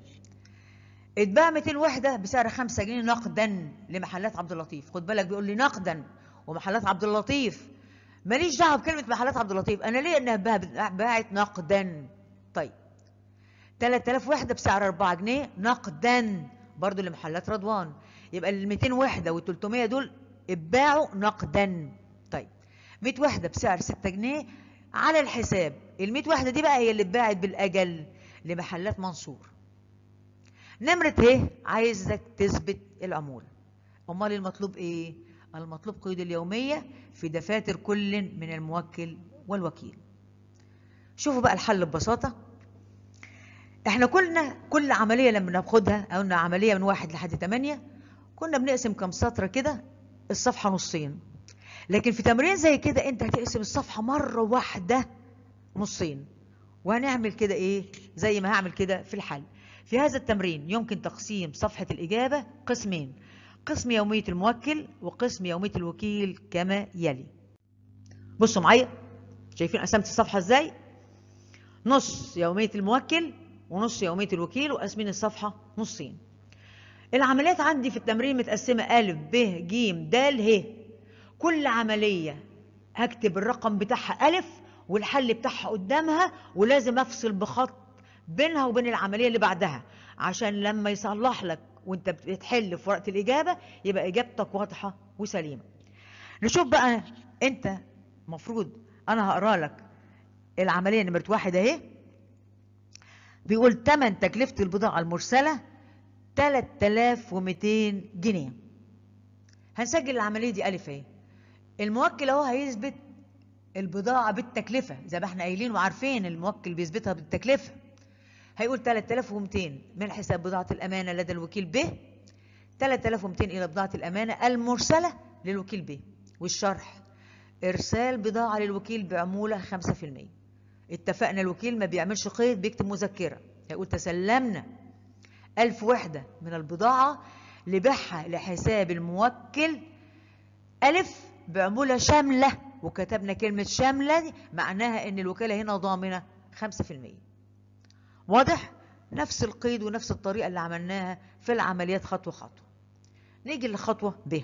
اتباع 200 وحدة بسعر 5 جنيه نقدا لمحلات عبد اللطيف خد بالك بيقول لي نقدا ومحلات عبد اللطيف ماليش دعوه بكلمه محلات عبد اللطيف انا ليه انها باع- باعت نقدا طيب 3000 وحده بسعر 4 جنيه نقدا برضو لمحلات رضوان يبقى ال 200 وحده وال 300 دول اتباعوا نقدا طيب 100 وحده بسعر 6 جنيه على الحساب ال 100 وحده دي بقى هي اللي اتباعت بالاجل لمحلات منصور نمرة ه عايزك تثبت العمولة امال المطلوب ايه المطلوب قيود اليومية في دفاتر كل من الموكل والوكيل شوفوا بقى الحل ببساطة احنا كلنا كل عملية لما ناخدها او إن عملية من واحد لحد تمانية كنا بنقسم كم سطر كده الصفحة نصين لكن في تمرين زي كده انت هتقسم الصفحة مرة واحدة نصين وهنعمل كده ايه زي ما هعمل كده في الحل في هذا التمرين يمكن تقسيم صفحة الإجابة قسمين قسم يومية الموكل وقسم يومية الوكيل كما يلي بصوا معايا شايفين قسمت الصفحة ازاي نص يومية الموكل ونص يومية الوكيل وقاسمين الصفحة نصين العمليات عندي في التمرين متقسمة أ ب ج د ه كل عملية هكتب الرقم بتاعها ألف والحل بتاعها قدامها ولازم أفصل بخط بينها وبين العملية اللي بعدها عشان لما يصلح لك وانت بتحل في ورقة الإجابة يبقى إجابتك واضحة وسليمة نشوف بقى انت مفروض أنا هقرا لك العملية نمرة واحد أهي بيقول تمن تكلفة البضاعة المرسلة 3200 جنيه هنسجل العملية دي ألف اهي الموكل اهو هيثبت البضاعة بالتكلفة زي ما احنا قايلين وعارفين الموكل بيثبتها بالتكلفة هيقول 3200 من حساب بضاعة الأمانة لدى الوكيل ب 3200 إلى بضاعة الأمانة المرسلة للوكيل ب والشرح إرسال بضاعة للوكيل بعمولة 5% اتفقنا الوكيل ما بيعملش قيد بيكتب مذكرة هيقول تسلمنا ألف وحدة من البضاعة لبيعها لحساب الموكل ألف بعمولة شاملة وكتبنا كلمة شاملة دي معناها إن الوكالة هنا ضامنة 5% واضح؟ نفس القيد ونفس الطريقة اللي عملناها في العمليات خطوة خطوة نيجي للخطوة ب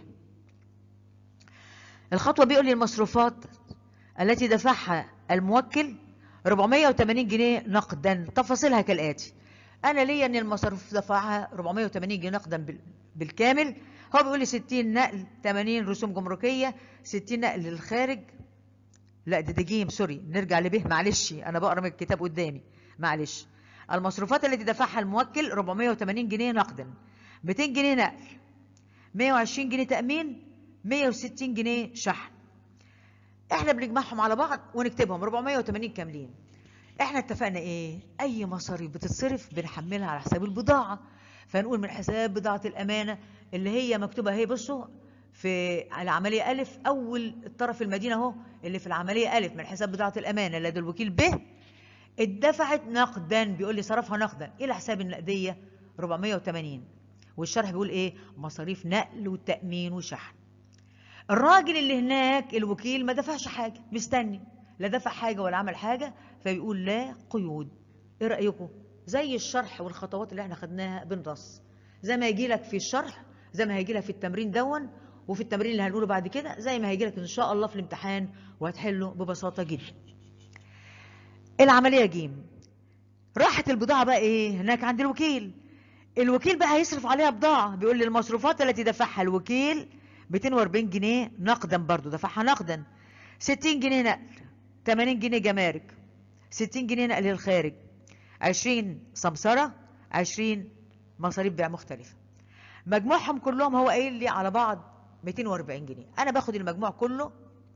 الخطوة بيقول لي المصروفات التي دفعها الموكل 480 جنيه نقدا تفاصيلها كالآتي أنا ليا إن المصروف دفعها 480 جنيه نقدا بال- بالكامل هو بيقول لي 60 نقل 80 رسوم جمركية 60 نقل للخارج لا ده ده جيم سوري نرجع لبه معلش أنا بقرا من الكتاب قدامي معلش المصروفات التي دفعها الموكل 480 جنيه نقدا 200 جنيه نقل 120 جنيه تأمين 160 جنيه شحن احنا بنجمعهم على بعض ونكتبهم 480 كاملين احنا اتفقنا ايه اي مصاريف بتتصرف بنحملها على حساب البضاعه فنقول من حساب بضاعه الامانه اللي هي مكتوبه اهي بصوا في العمليه الف اول الطرف المدينه اهو اللي في العمليه الف من حساب بضاعه الامانه لدى الوكيل ب اتدفعت نقدا بيقول لي صرفها نقدا الى حساب النقديه 480 والشرح بيقول ايه مصاريف نقل وتامين وشحن الراجل اللي هناك الوكيل ما دفعش حاجه مستني لا دفع حاجه ولا عمل حاجه فبيقول لا قيود ايه رايكم زي الشرح والخطوات اللي احنا خدناها بنرص زي ما يجي لك في الشرح زي ما هيجي لك في التمرين دون وفي التمرين اللي هنقوله بعد كده زي ما هيجي لك ان شاء الله في الامتحان وهتحله ببساطه جدا العمليه جيم راحت البضاعه بقى ايه هناك عند الوكيل الوكيل بقى هيصرف عليها بضاعه بيقول لي المصروفات التي دفعها الوكيل 240 جنيه نقدا برضو دفعها نقدا 60 جنيه نقل 80 جنيه جمارك 60 جنيه نقل للخارج 20 سمسرة 20 مصاريف بيع مختلفة مجموعهم كلهم هو قايل لي على بعض 240 جنيه انا باخد المجموع كله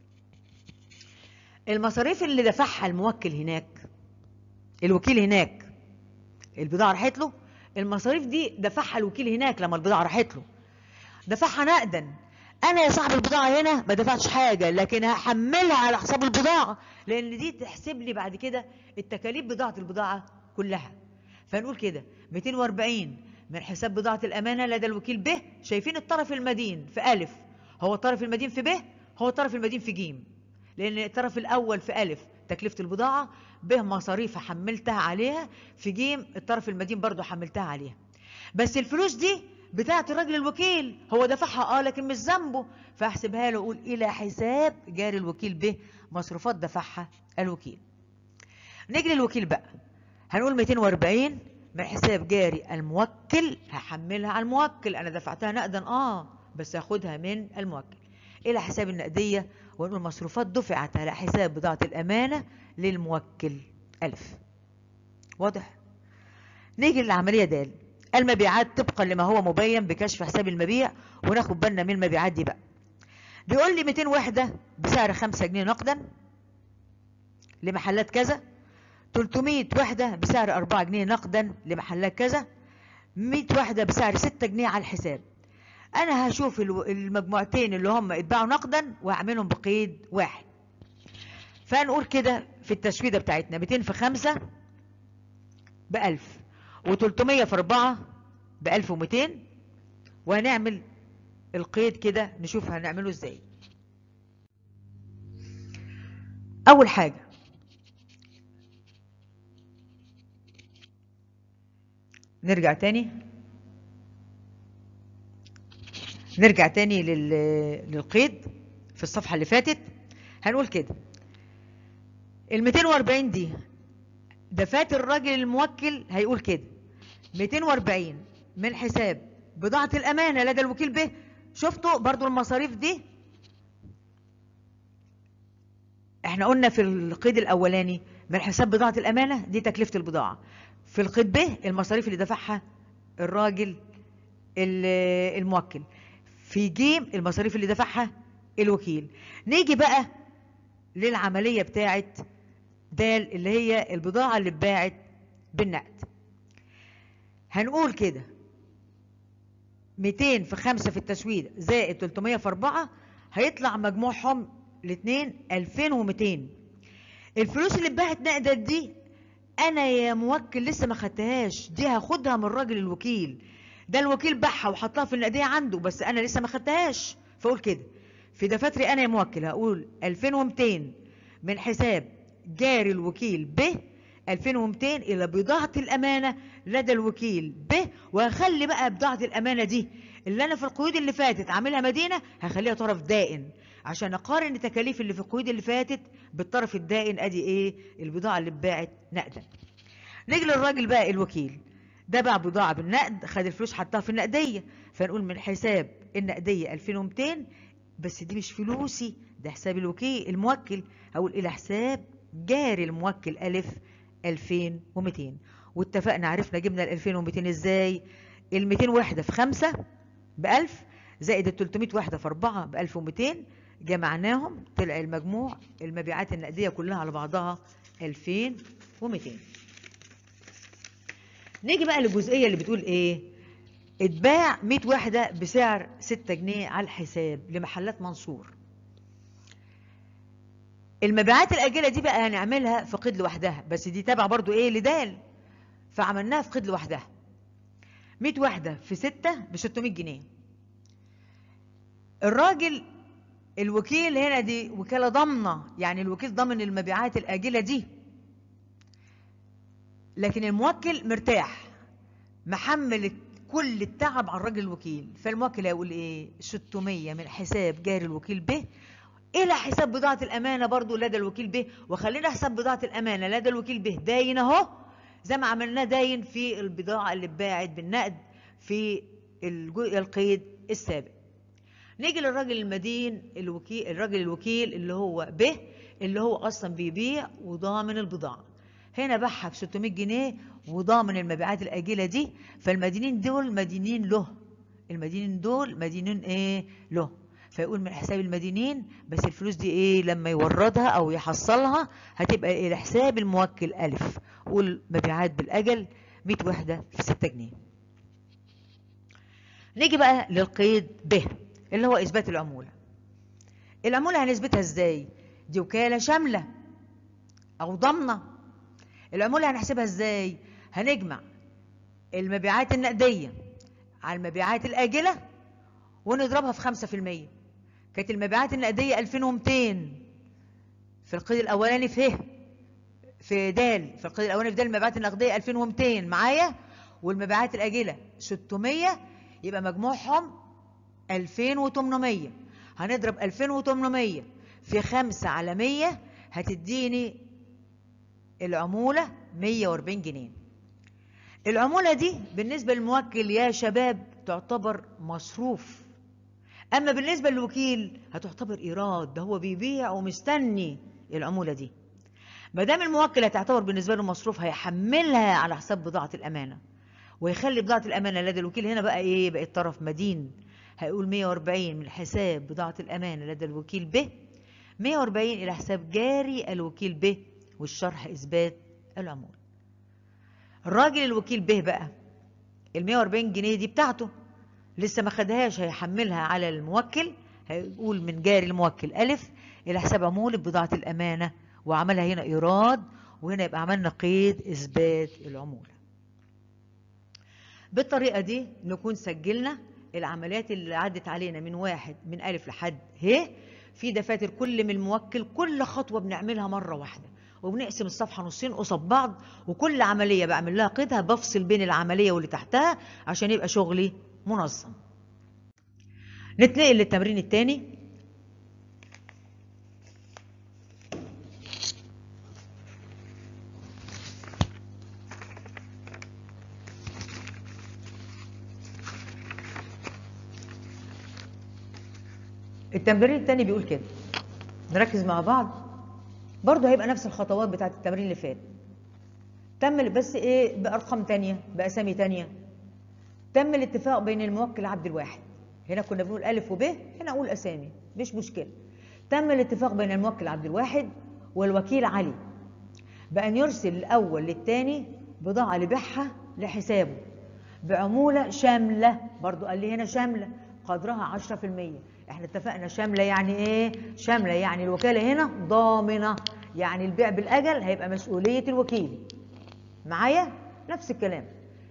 المصاريف اللي دفعها الموكل هناك الوكيل هناك البضاعة راحت له المصاريف دي دفعها الوكيل هناك لما البضاعة راحت له دفعها نقدا انا يا صاحب البضاعه هنا ما دفعتش حاجه لكن هحملها على حساب البضاعه لان دي تحسب لي بعد كده التكاليف بضاعه البضاعه كلها فنقول كده 240 من حساب بضاعه الامانه لدى الوكيل ب شايفين الطرف المدين في الف هو الطرف المدين في ب هو الطرف المدين في ج لان الطرف الاول في الف تكلفه البضاعه ب مصاريف حملتها عليها في ج الطرف المدين برضو حملتها عليها بس الفلوس دي بتاعه الراجل الوكيل هو دفعها اه لكن مش ذنبه فاحسبها له اقول الى حساب جاري الوكيل به مصروفات دفعها الوكيل نيجي للوكيل بقى هنقول 240 من حساب جاري الموكل هحملها على الموكل انا دفعتها نقدا اه بس هاخدها من الموكل الى حساب النقديه ونقول مصروفات دفعت على حساب بضاعه الامانه للموكل الف واضح نيجي للعمليه د المبيعات طبقا لما هو مبين بكشف حساب المبيع وناخد بالنا من المبيعات دي بقى بيقول لي 200 وحده بسعر 5 جنيه نقدا لمحلات كذا 300 وحده بسعر 4 جنيه نقدا لمحلات كذا 100 وحده بسعر 6 جنيه على الحساب انا هشوف الو- المجموعتين اللي هم اتباعوا نقدا واعملهم بقيد واحد فنقول كده في التسويده بتاعتنا 200 في 5 ب 1000 و300 في 4 ب 1200 وهنعمل القيد كده نشوف هنعمله ازاي اول حاجه نرجع تاني نرجع تاني لل... للقيد في الصفحة اللي فاتت هنقول كده ال 240 دي دفاتر الراجل الموكل هيقول كده 240 من حساب بضاعة الأمانة لدى الوكيل به شفتوا برضو المصاريف دي احنا قلنا في القيد الأولاني من حساب بضاعة الأمانة دي تكلفة البضاعة في القيد ب المصاريف اللي دفعها الراجل ال- الموكل في جيم المصاريف اللي دفعها الوكيل نيجي بقى للعملية بتاعت دال اللي هي البضاعة اللي اتباعت بالنقد هنقول كده 200 في 5 في التسويد زائد 300 في 4 هيطلع مجموعهم الاثنين 2200 الفلوس اللي اتباعت نقدا دي انا يا موكل لسه ما خدتهاش دي هاخدها من الراجل الوكيل ده الوكيل باعها وحطها في النقديه عنده بس انا لسه ما خدتهاش فاقول كده في دفاتري انا يا موكل هقول 2200 من حساب جاري الوكيل ب 2200 الى بضاعه الامانه لدى الوكيل ب وهخلي بقى بضاعه الامانه دي اللي انا في القيود اللي فاتت عاملها مدينه هخليها طرف دائن عشان اقارن التكاليف اللي في القيود اللي فاتت بالطرف الدائن ادي ايه البضاعه اللي اتباعت نقدا نيجي للراجل بقى الوكيل ده باع بضاعه بالنقد خد الفلوس حطها في النقديه فنقول من حساب النقديه 2200 بس دي مش فلوسي ده حساب الوكيل الموكل هقول الى حساب جاري الموكل الف 2200 واتفقنا عرفنا جبنا ال 2200 ازاي ال 200 وحده في 5 ب 1000 زائد ال 300 وحده في 4 ب 1200 جمعناهم طلع المجموع المبيعات النقديه كلها على بعضها 2200 نيجي بقى للجزئيه اللي بتقول ايه اتباع 100 وحده بسعر 6 جنيه على الحساب لمحلات منصور المبيعات الاجله دي بقى هنعملها في قيد لوحدها بس دي تابعه برضو ايه لدال فعملناها في قيد لوحدها 100 وحده في 6 ب 600 جنيه الراجل الوكيل هنا دي وكاله ضامنه يعني الوكيل ضامن المبيعات الاجله دي لكن الموكل مرتاح محمل كل التعب على الراجل الوكيل فالموكل هيقول ايه 600 من حساب جاري الوكيل به الى حساب بضاعه الامانه برضو لدى الوكيل به وخلينا حساب بضاعه الامانه لدى الوكيل به داين اهو زي ما عملناه داين في البضاعه اللي اتباعت بالنقد في الجو- القيد السابق نيجي للراجل المدين الوكيل الراجل الوكيل اللي هو به اللي هو اصلا بيبيع وضامن البضاعه هنا باعها ب 600 جنيه وضامن المبيعات الاجله دي فالمدينين دول مدينين له المدينين دول مدينين ايه له فيقول من حساب المدينين بس الفلوس دي ايه لما يوردها او يحصلها هتبقى الى حساب الموكل الف قول مبيعات بالاجل 100 وحده في 6 جنيه نيجي بقى للقيد ب اللي هو اثبات العموله العموله هنثبتها ازاي دي وكاله شامله او ضامنه العموله هنحسبها ازاي هنجمع المبيعات النقديه على المبيعات الاجله ونضربها في 5% كانت المبيعات النقديه 2200 في القيد الاولاني في ه في دال في القيد الاولاني في دال المبيعات النقديه 2200 معايا والمبيعات الاجله 600 يبقى مجموعهم 2800 هنضرب 2800 في 5 على 100 هتديني العمولة 140 جنيه العمولة دي بالنسبة للموكل يا شباب تعتبر مصروف أما بالنسبة للوكيل هتعتبر إيراد ده هو بيبيع ومستني العمولة دي ما دام الموكل هتعتبر بالنسبة له مصروف هيحملها على حساب بضاعة الأمانة ويخلي بضاعة الأمانة لدى الوكيل هنا بقى إيه بقت طرف مدين هيقول 140 من حساب بضاعة الأمانة لدى الوكيل ب 140 إلى حساب جاري الوكيل ب والشرح إثبات العمولة الراجل الوكيل به بقى ال 140 جنيه دي بتاعته لسه ما خدهاش هيحملها على الموكل هيقول من جاري الموكل ألف إلى حساب عمولة بضاعة الأمانة وعملها هنا إيراد وهنا يبقى عملنا قيد إثبات العمولة بالطريقة دي نكون سجلنا العمليات اللي عدت علينا من واحد من ألف لحد ه في دفاتر كل من الموكل كل خطوة بنعملها مرة واحدة وبنقسم الصفحة نصين قصاد بعض وكل عملية بعمل لها قيدها بفصل بين العملية واللي تحتها عشان يبقى شغلي منظم نتنقل للتمرين الثاني التمرين الثاني بيقول كده نركز مع بعض برضه هيبقى نفس الخطوات بتاعت التمرين اللي فات تم بس ايه بارقام تانية باسامي تانية تم الاتفاق بين الموكل عبد الواحد هنا كنا بنقول الف وب هنا اقول اسامي مش مشكله تم الاتفاق بين الموكل عبد الواحد والوكيل علي بان يرسل الاول للثاني بضاعه لبيعها لحسابه بعموله شامله برضو قال لي هنا شامله قدرها 10% احنا اتفقنا شامله يعني ايه شامله يعني الوكاله هنا ضامنه يعني البيع بالاجل هيبقى مسؤوليه الوكيل معايا نفس الكلام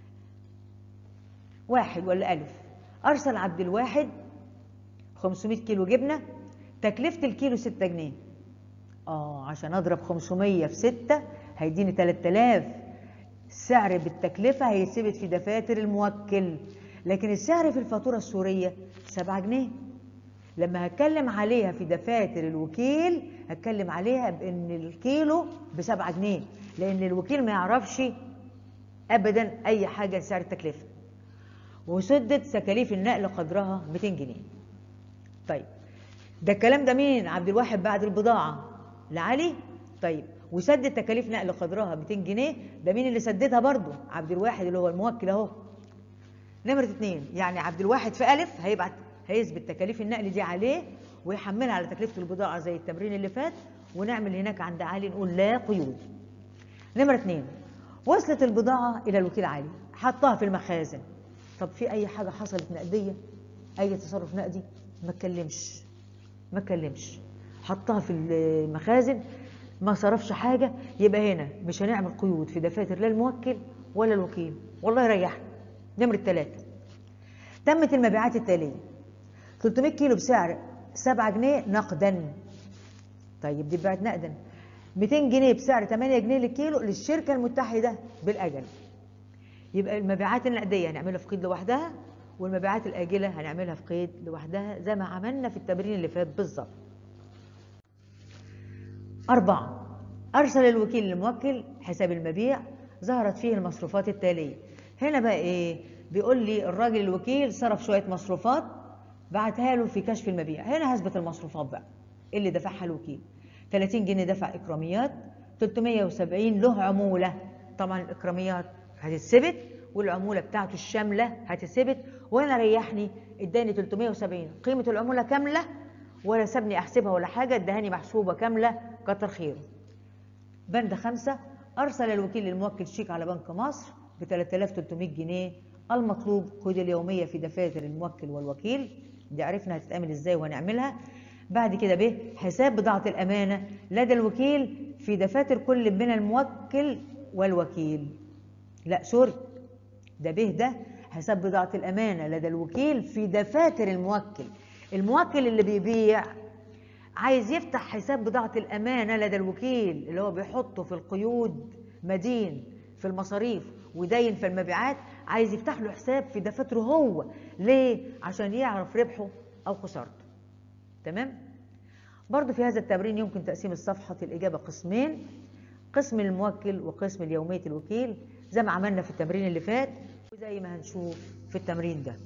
واحد ولا ألف أرسل عبد الواحد 500 كيلو جبنة تكلفة الكيلو 6 جنيه آه عشان أضرب 500 في 6 هيديني 3000 السعر بالتكلفة هيثبت في دفاتر الموكل لكن السعر في الفاتورة السورية 7 جنيه لما هتكلم عليها في دفاتر الوكيل هتكلم عليها بان الكيلو ب 7 جنيه لان الوكيل ما يعرفش ابدا اي حاجه سعر التكلفه وسدت تكاليف النقل قدرها 200 جنيه طيب ده الكلام ده مين عبد الواحد بعد البضاعه لعلي طيب وسدد تكاليف نقل قدرها 200 جنيه ده مين اللي سددها برضه عبد الواحد اللي هو الموكل اهو نمرة اتنين يعني عبد الواحد في ألف هيبعت هيثبت تكاليف النقل دي عليه ويحملها على تكلفة البضاعة زي التمرين اللي فات ونعمل هناك عند علي نقول لا قيود نمرة اتنين وصلت البضاعة إلى الوكيل علي حطها في المخازن طب في أي حاجة حصلت نقدية أي تصرف نقدي ما اتكلمش ما اتكلمش حطها في المخازن ما صرفش حاجة يبقى هنا مش هنعمل قيود في دفاتر لا الموكل ولا الوكيل والله يريحنا نمرة ثلاثة تمت المبيعات التالية 300 كيلو بسعر 7 جنيه نقدا طيب دي اتباعت نقدا 200 جنيه بسعر 8 جنيه للكيلو للشركة المتحدة بالأجل يبقى المبيعات النقدية هنعملها في قيد لوحدها والمبيعات الآجلة هنعملها في قيد لوحدها زي ما عملنا في التمرين اللي فات بالظبط أربعة أرسل الوكيل للموكل حساب المبيع ظهرت فيه المصروفات التالية هنا بقى إيه بيقول لي الراجل الوكيل صرف شوية مصروفات بعتها له في كشف المبيع هنا هثبت المصروفات بقى اللي دفعها الوكيل 30 جنيه دفع إكراميات 370 له عمولة طبعا الإكراميات هتثبت والعمولة بتاعته الشاملة هتثبت وأنا ريحني اداني 370 قيمة العمولة كاملة ولا سابني أحسبها ولا حاجة ادهاني محسوبة كاملة كتر خيره بند خمسة أرسل الوكيل للموكل شيك على بنك مصر ب 3300 جنيه المطلوب قيد اليومية في دفاتر الموكل والوكيل دي عرفنا هتتعمل ازاي وهنعملها بعد كده ب حساب بضاعة الأمانة لدى الوكيل في دفاتر كل من الموكل والوكيل لا سوري ده به ده حساب بضاعة الأمانة لدى الوكيل في دفاتر الموكل الموكل اللي بيبيع عايز يفتح حساب بضاعة الأمانة لدى الوكيل اللي هو بيحطه في القيود مدين في المصاريف ودين في المبيعات عايز يفتح له حساب في دفاتره هو ليه عشان يعرف ربحه او خسارته تمام برضو في هذا التمرين يمكن تقسيم الصفحة الإجابة قسمين قسم الموكل وقسم اليومية الوكيل زي ما عملنا في التمرين اللي فات وزي ما هنشوف في التمرين ده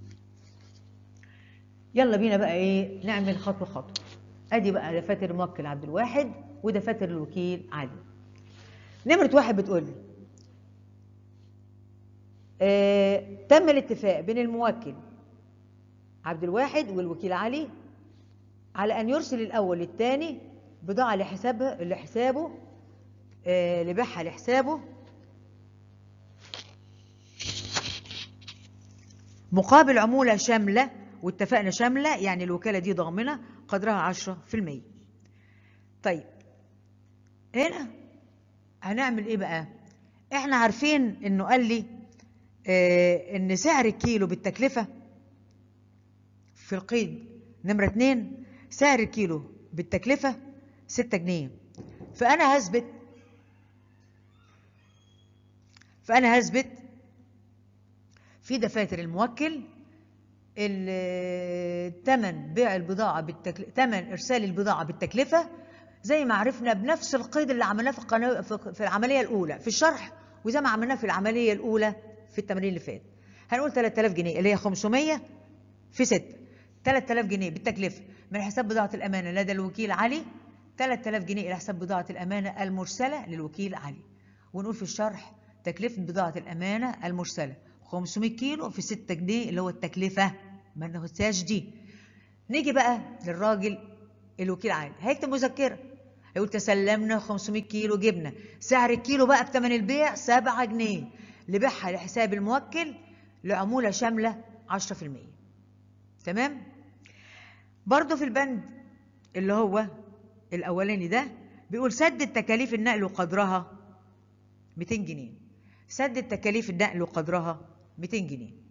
يلا بينا بقى ايه نعمل خطوة خطوة ادي بقى دفاتر الموكل عبد الواحد ودفاتر الوكيل علي نمرة واحد بتقول لي آه تم الاتفاق بين الموكل عبد الواحد والوكيل علي على أن يرسل الأول للثاني بضاعة لحسابها لحسابه آه لبيعها لحسابه مقابل عمولة شاملة واتفقنا شاملة يعني الوكالة دي ضامنة قدرها 10% طيب هنا هنعمل ايه بقى احنا عارفين انه قال لي اه ان سعر الكيلو بالتكلفة في القيد نمرة اتنين سعر الكيلو بالتكلفة ستة جنيه فأنا هثبت فأنا هثبت في دفاتر الموكل تمن بيع البضاعة بالتكلفة تمن إرسال البضاعة بالتكلفة زي ما عرفنا بنفس القيد اللي عملناه في, القناة في العملية الأولى في الشرح وزي ما عملناه في العملية الأولى في التمرين اللي فات هنقول 3000 جنيه اللي هي 500 في 6 3000 جنيه بالتكلفة من حساب بضاعة الأمانة لدى الوكيل علي 3000 جنيه إلى حساب بضاعة الأمانة المرسلة للوكيل علي ونقول في الشرح تكلفة بضاعة الأمانة المرسلة 500 كيلو في 6 جنيه اللي هو التكلفة ما ننساش دي نيجي بقى للراجل الوكيل علي هيكتب مذكرة يقول تسلمنا 500 كيلو جبنة سعر الكيلو بقى بثمن البيع 7 جنيه لبيعها لحساب الموكل لعمولة شاملة 10% تمام برضه في البند اللي هو الأولاني ده بيقول سدد تكاليف النقل وقدرها 200 جنيه سدد تكاليف النقل وقدرها 200 جنيه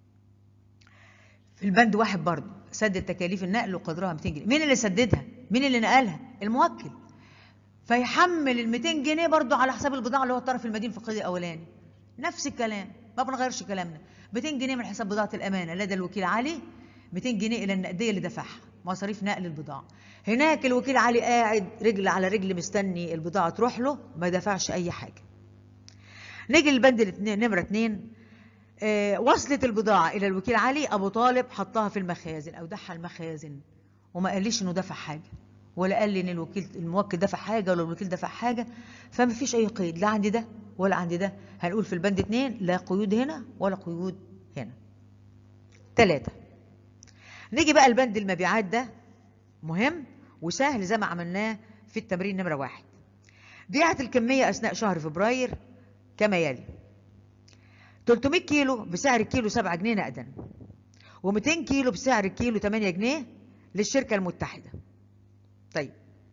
في البند واحد برضه سدد تكاليف النقل وقدرها 200 جنيه مين اللي سددها مين اللي نقلها الموكل فيحمل ال 200 جنيه برضه على حساب البضاعه اللي هو الطرف المدين في القيد الاولاني نفس الكلام ما بنغيرش كلامنا 200 جنيه من حساب بضاعه الامانه لدى الوكيل علي 200 جنيه الى النقديه اللي دفعها مصاريف نقل البضاعه هناك الوكيل علي قاعد رجل على رجل مستني البضاعه تروح له ما دفعش اي حاجه نيجي للبند الاثنين نمره اثنين آه وصلت البضاعه الى الوكيل علي ابو طالب حطها في المخازن او دعها المخازن وما قاليش انه دفع حاجه ولا قال لي ان الوكيل الموكل دفع حاجه ولا الوكيل دفع حاجه فما فيش اي قيد لا عندي ده ولا عندي ده هنقول في البند اثنين لا قيود هنا ولا قيود هنا ثلاثة نيجي بقى البند المبيعات ده مهم وسهل زي ما عملناه في التمرين نمرة واحد بيعت الكمية أثناء شهر فبراير كما يلي 300 كيلو بسعر الكيلو 7 جنيه نقدا و200 كيلو بسعر الكيلو 8 جنيه للشركة المتحدة طيب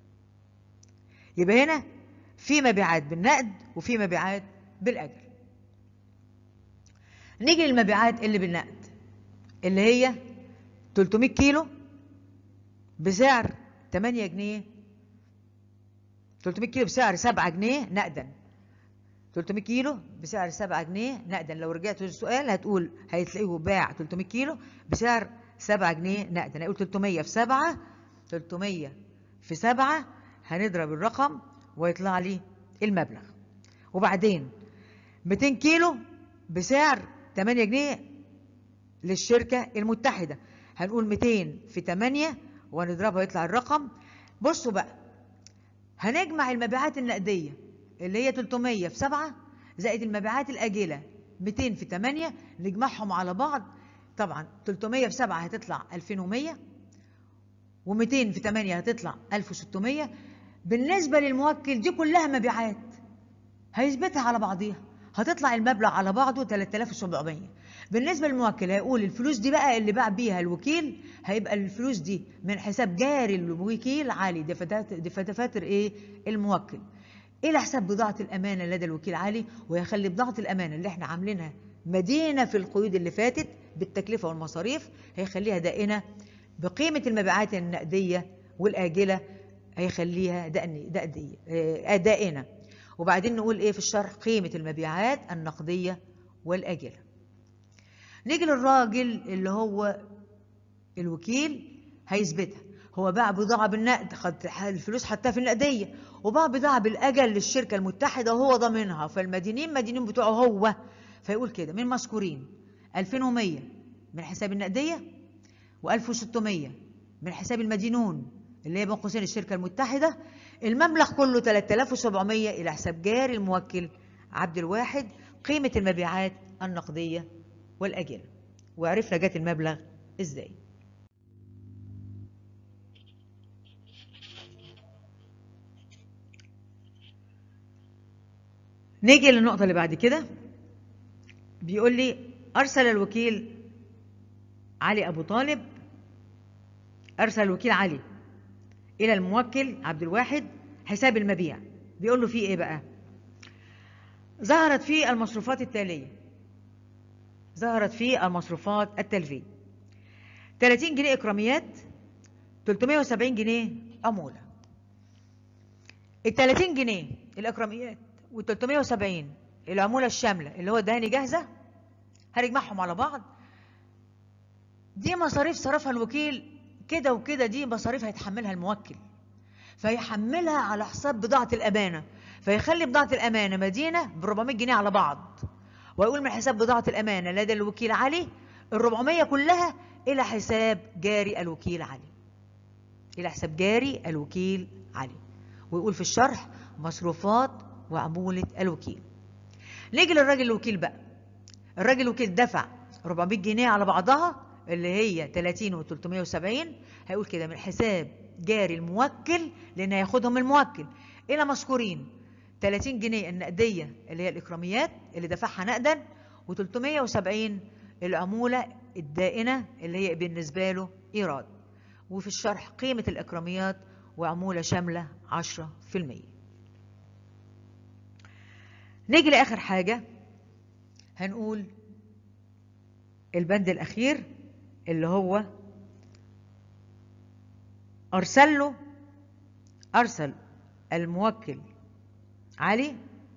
يبقى هنا في مبيعات بالنقد وفي مبيعات بالأجل نيجي للمبيعات اللي بالنقد اللي هي 300 كيلو بسعر 8 جنيه 300 كيلو بسعر 7 جنيه نقدا 300 كيلو بسعر 7 جنيه نقدا لو رجعت للسؤال هتقول هتلاقيه باع 300 كيلو بسعر 7 جنيه نقدا هيقول 300 في 7 300 في 7 هنضرب الرقم ويطلع لي المبلغ وبعدين 200 كيلو بسعر 8 جنيه للشركة المتحدة هنقول 200 في 8 ونضربها يطلع الرقم بصوا بقى هنجمع المبيعات النقدية اللي هي 300 في 7 زائد المبيعات الآجلة 200 في 8 نجمعهم على بعض طبعا 300 في 7 هتطلع 2100 و200 في 8 هتطلع 1600 بالنسبة للموكل دي كلها مبيعات هيثبتها على بعضيها هتطلع المبلغ على بعضه 3700 بالنسبة للموكل هيقول الفلوس دي بقى اللي باع بيها الوكيل هيبقى الفلوس دي من حساب جاري الوكيل عالي دفاتر ايه الموكل الى حساب بضاعة الامانة لدى الوكيل عالي ويخلي بضاعة الامانة اللي احنا عاملينها مدينة في القيود اللي فاتت بالتكلفة والمصاريف هيخليها دائنة بقيمة المبيعات النقدية والآجلة هيخليها دائنة وبعدين نقول ايه في الشرح قيمة المبيعات النقدية والآجلة نيجي للراجل اللي هو الوكيل هيثبتها هو باع بضاعة بالنقد خد الفلوس حطها في النقدية وباع بضاعة بالأجل للشركة المتحدة وهو ضامنها فالمدينين مدينين بتوعه هو فيقول كده من مذكورين 2100 من حساب النقدية و1600 من حساب المدينون اللي هي بين قوسين الشركة المتحدة المبلغ كله 3700 إلى حساب جاري الموكل عبد الواحد قيمة المبيعات النقدية والأجلة وعرفنا جات المبلغ إزاي نيجي للنقطة اللي بعد كده بيقول لي أرسل الوكيل علي أبو طالب أرسل الوكيل علي إلى الموكل عبد الواحد حساب المبيع بيقول له فيه إيه بقى ظهرت فيه المصروفات التالية ظهرت فيه المصروفات التالية 30 جنيه إكراميات 370 جنيه عمولة ال 30 جنيه الإكراميات وال 370 العمولة الشاملة اللي هو دهاني جاهزة هنجمعهم على بعض دي مصاريف صرفها الوكيل كده وكده دي مصاريف هيتحملها الموكل فيحملها على حساب بضاعة الأمانة فيخلي بضاعة الأمانة مدينة ب 400 جنيه على بعض ويقول من حساب بضاعة الأمانة لدى الوكيل علي ال 400 كلها إلى حساب جاري الوكيل علي إلى حساب جاري الوكيل علي ويقول في الشرح مصروفات وعمولة الوكيل نيجي للراجل الوكيل بقى الراجل الوكيل دفع 400 جنيه على بعضها اللي هي 30 و 370 هيقول كده من حساب جاري الموكل لان هياخدهم الموكل الى مذكورين 30 جنيه النقديه اللي هي الاكراميات اللي دفعها نقدا و370 العموله الدائنه اللي هي بالنسبه له ايراد وفي الشرح قيمه الاكراميات وعموله شامله 10% نيجي لاخر حاجه هنقول البند الاخير اللي هو أرسل له أرسل الموكل علي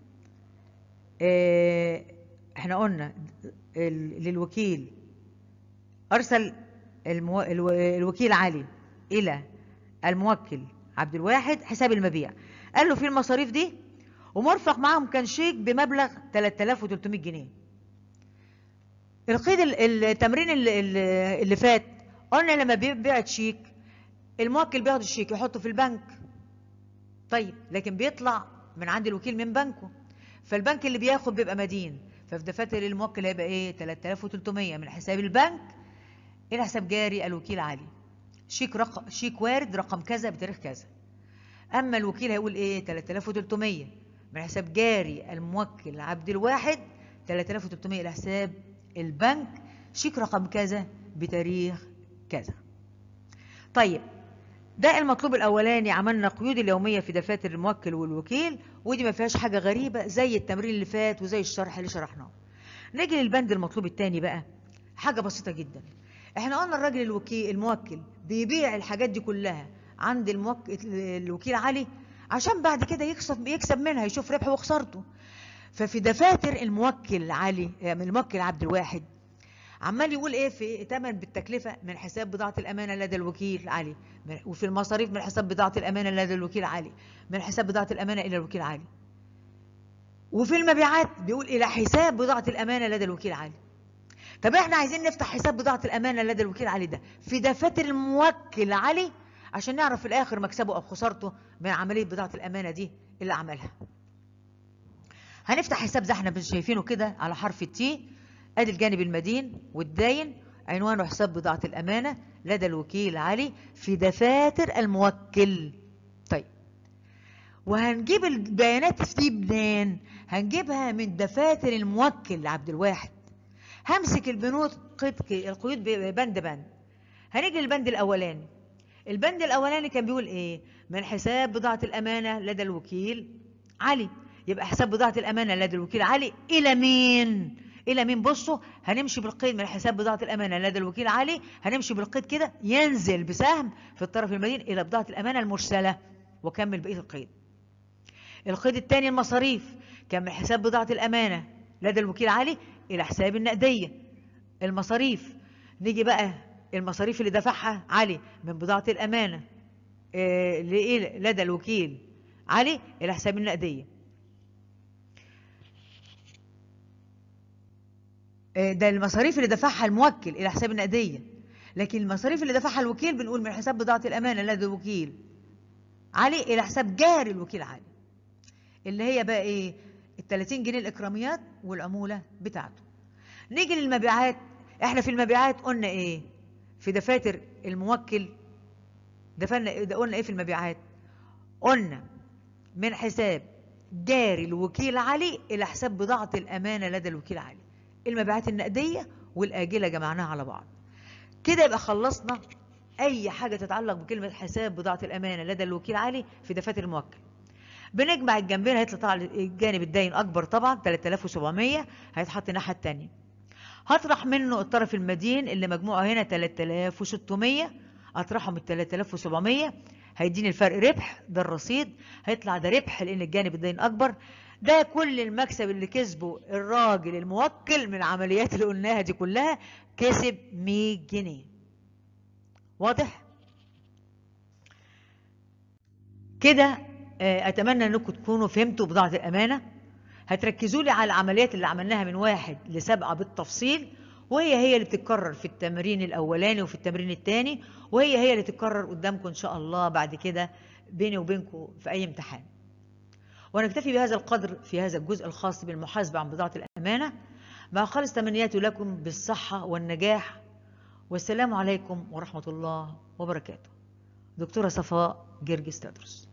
اه احنا قلنا للوكيل أرسل المو... الوكيل علي إلى الموكل عبد الواحد حساب المبيع قال له في المصاريف دي ومرفق معاهم كان شيك بمبلغ 3300 جنيه القيد التمرين اللي, اللي فات قلنا لما بيبيع تشيك الموكل بياخد الشيك يحطه في البنك طيب لكن بيطلع من عند الوكيل من بنكه فالبنك اللي بياخد بيبقى مدين ففي دفاتر الموكل هيبقى ايه 3300 من حساب البنك الى حساب جاري الوكيل علي شيك رقم شيك وارد رقم كذا بتاريخ كذا اما الوكيل هيقول ايه 3300 من حساب جاري الموكل عبد الواحد 3300 الى حساب البنك شيك رقم كذا بتاريخ كذا طيب ده المطلوب الاولاني عملنا قيود اليوميه في دفاتر الموكل والوكيل ودي ما فيهاش حاجه غريبه زي التمرين اللي فات وزي الشرح اللي شرحناه نيجي للبند المطلوب الثاني بقى حاجه بسيطه جدا احنا قلنا الراجل الوكيل الموكل بيبيع الحاجات دي كلها عند الموكل الوكيل علي عشان بعد كده يكسب يكسب منها يشوف ربحه وخسارته ففي دفاتر الموكل علي الموكل عبد الواحد عمال يقول ايه في ثمن بالتكلفه من حساب بضاعه الامانه لدى الوكيل علي وفي المصاريف من حساب بضاعه الامانه لدى الوكيل علي من حساب بضاعه الامانه الى الوكيل علي وفي المبيعات بيقول الى حساب بضاعه الامانه لدى الوكيل علي طب احنا عايزين نفتح حساب بضاعه الامانه لدى الوكيل علي ده في دفاتر الموكل علي عشان نعرف في الاخر مكسبه او خسارته من عمليه بضاعه الامانه دي اللي عملها هنفتح حساب زي احنا شايفينه كده على حرف التي ادي الجانب المدين والداين عنوانه حساب بضاعة الأمانة لدى الوكيل علي في دفاتر الموكل طيب وهنجيب البيانات دي منين هنجيبها من دفاتر الموكل لعبد الواحد همسك البنود قيد القيود بند بند هنيجي للبند الأولاني البند الأولاني كان بيقول إيه من حساب بضاعة الأمانة لدى الوكيل علي يبقى حساب بضاعة الأمانة لدى الوكيل علي إلى مين الى مين بصوا هنمشي بالقيد من حساب بضاعه الامانه لدى الوكيل علي هنمشي بالقيد كده ينزل بسهم في الطرف المدين الى بضاعه الامانه المرسله وكمل بقيه القيد القيد الثاني المصاريف كان من حساب بضاعه الامانه لدى الوكيل علي الى حساب النقديه المصاريف نيجي بقى المصاريف اللي دفعها علي من بضاعة الأمانة آه، لإيه لدى الوكيل علي إلى حساب النقدية آه، ده المصاريف اللي دفعها الموكل إلى حساب النقدية لكن المصاريف اللي دفعها الوكيل بنقول من حساب بضاعة الأمانة لدى الوكيل علي إلى حساب جاري الوكيل علي اللي هي بقى إيه ال 30 جنيه الإكراميات والعمولة بتاعته نيجي للمبيعات احنا في المبيعات قلنا ايه في دفاتر الموكل دفعنا ده قلنا ايه في المبيعات قلنا من حساب جاري الوكيل علي الى حساب بضاعة الامانة لدى الوكيل علي المبيعات النقدية والاجلة جمعناها على بعض كده يبقى خلصنا اي حاجة تتعلق بكلمة حساب بضاعة الامانة لدى الوكيل علي في دفاتر الموكل بنجمع الجنبين هيطلع طبعا الجانب الداين اكبر طبعا 3700 هيتحط الناحيه الثانيه هطرح منه الطرف المدين اللي مجموعه هنا 3600 اطرحه من 3700 هيديني الفرق ربح ده الرصيد هيطلع ده ربح لان الجانب الداين اكبر ده كل المكسب اللي كسبه الراجل الموكل من العمليات اللي قلناها دي كلها كسب 100 جنيه واضح كده آه، اتمنى انكم تكونوا فهمتوا بضاعه الامانه هتركزوا لي على العمليات اللي عملناها من واحد لسبعه بالتفصيل وهي هي اللي بتتكرر في التمرين الاولاني وفي التمرين الثاني وهي هي اللي تتكرر قدامكم ان شاء الله بعد كده بيني وبينكم في اي امتحان ونكتفي بهذا القدر في هذا الجزء الخاص بالمحاسبه عن بضاعه الامانه مع خالص تمنياتي لكم بالصحه والنجاح والسلام عليكم ورحمه الله وبركاته دكتوره صفاء جرجس تدرس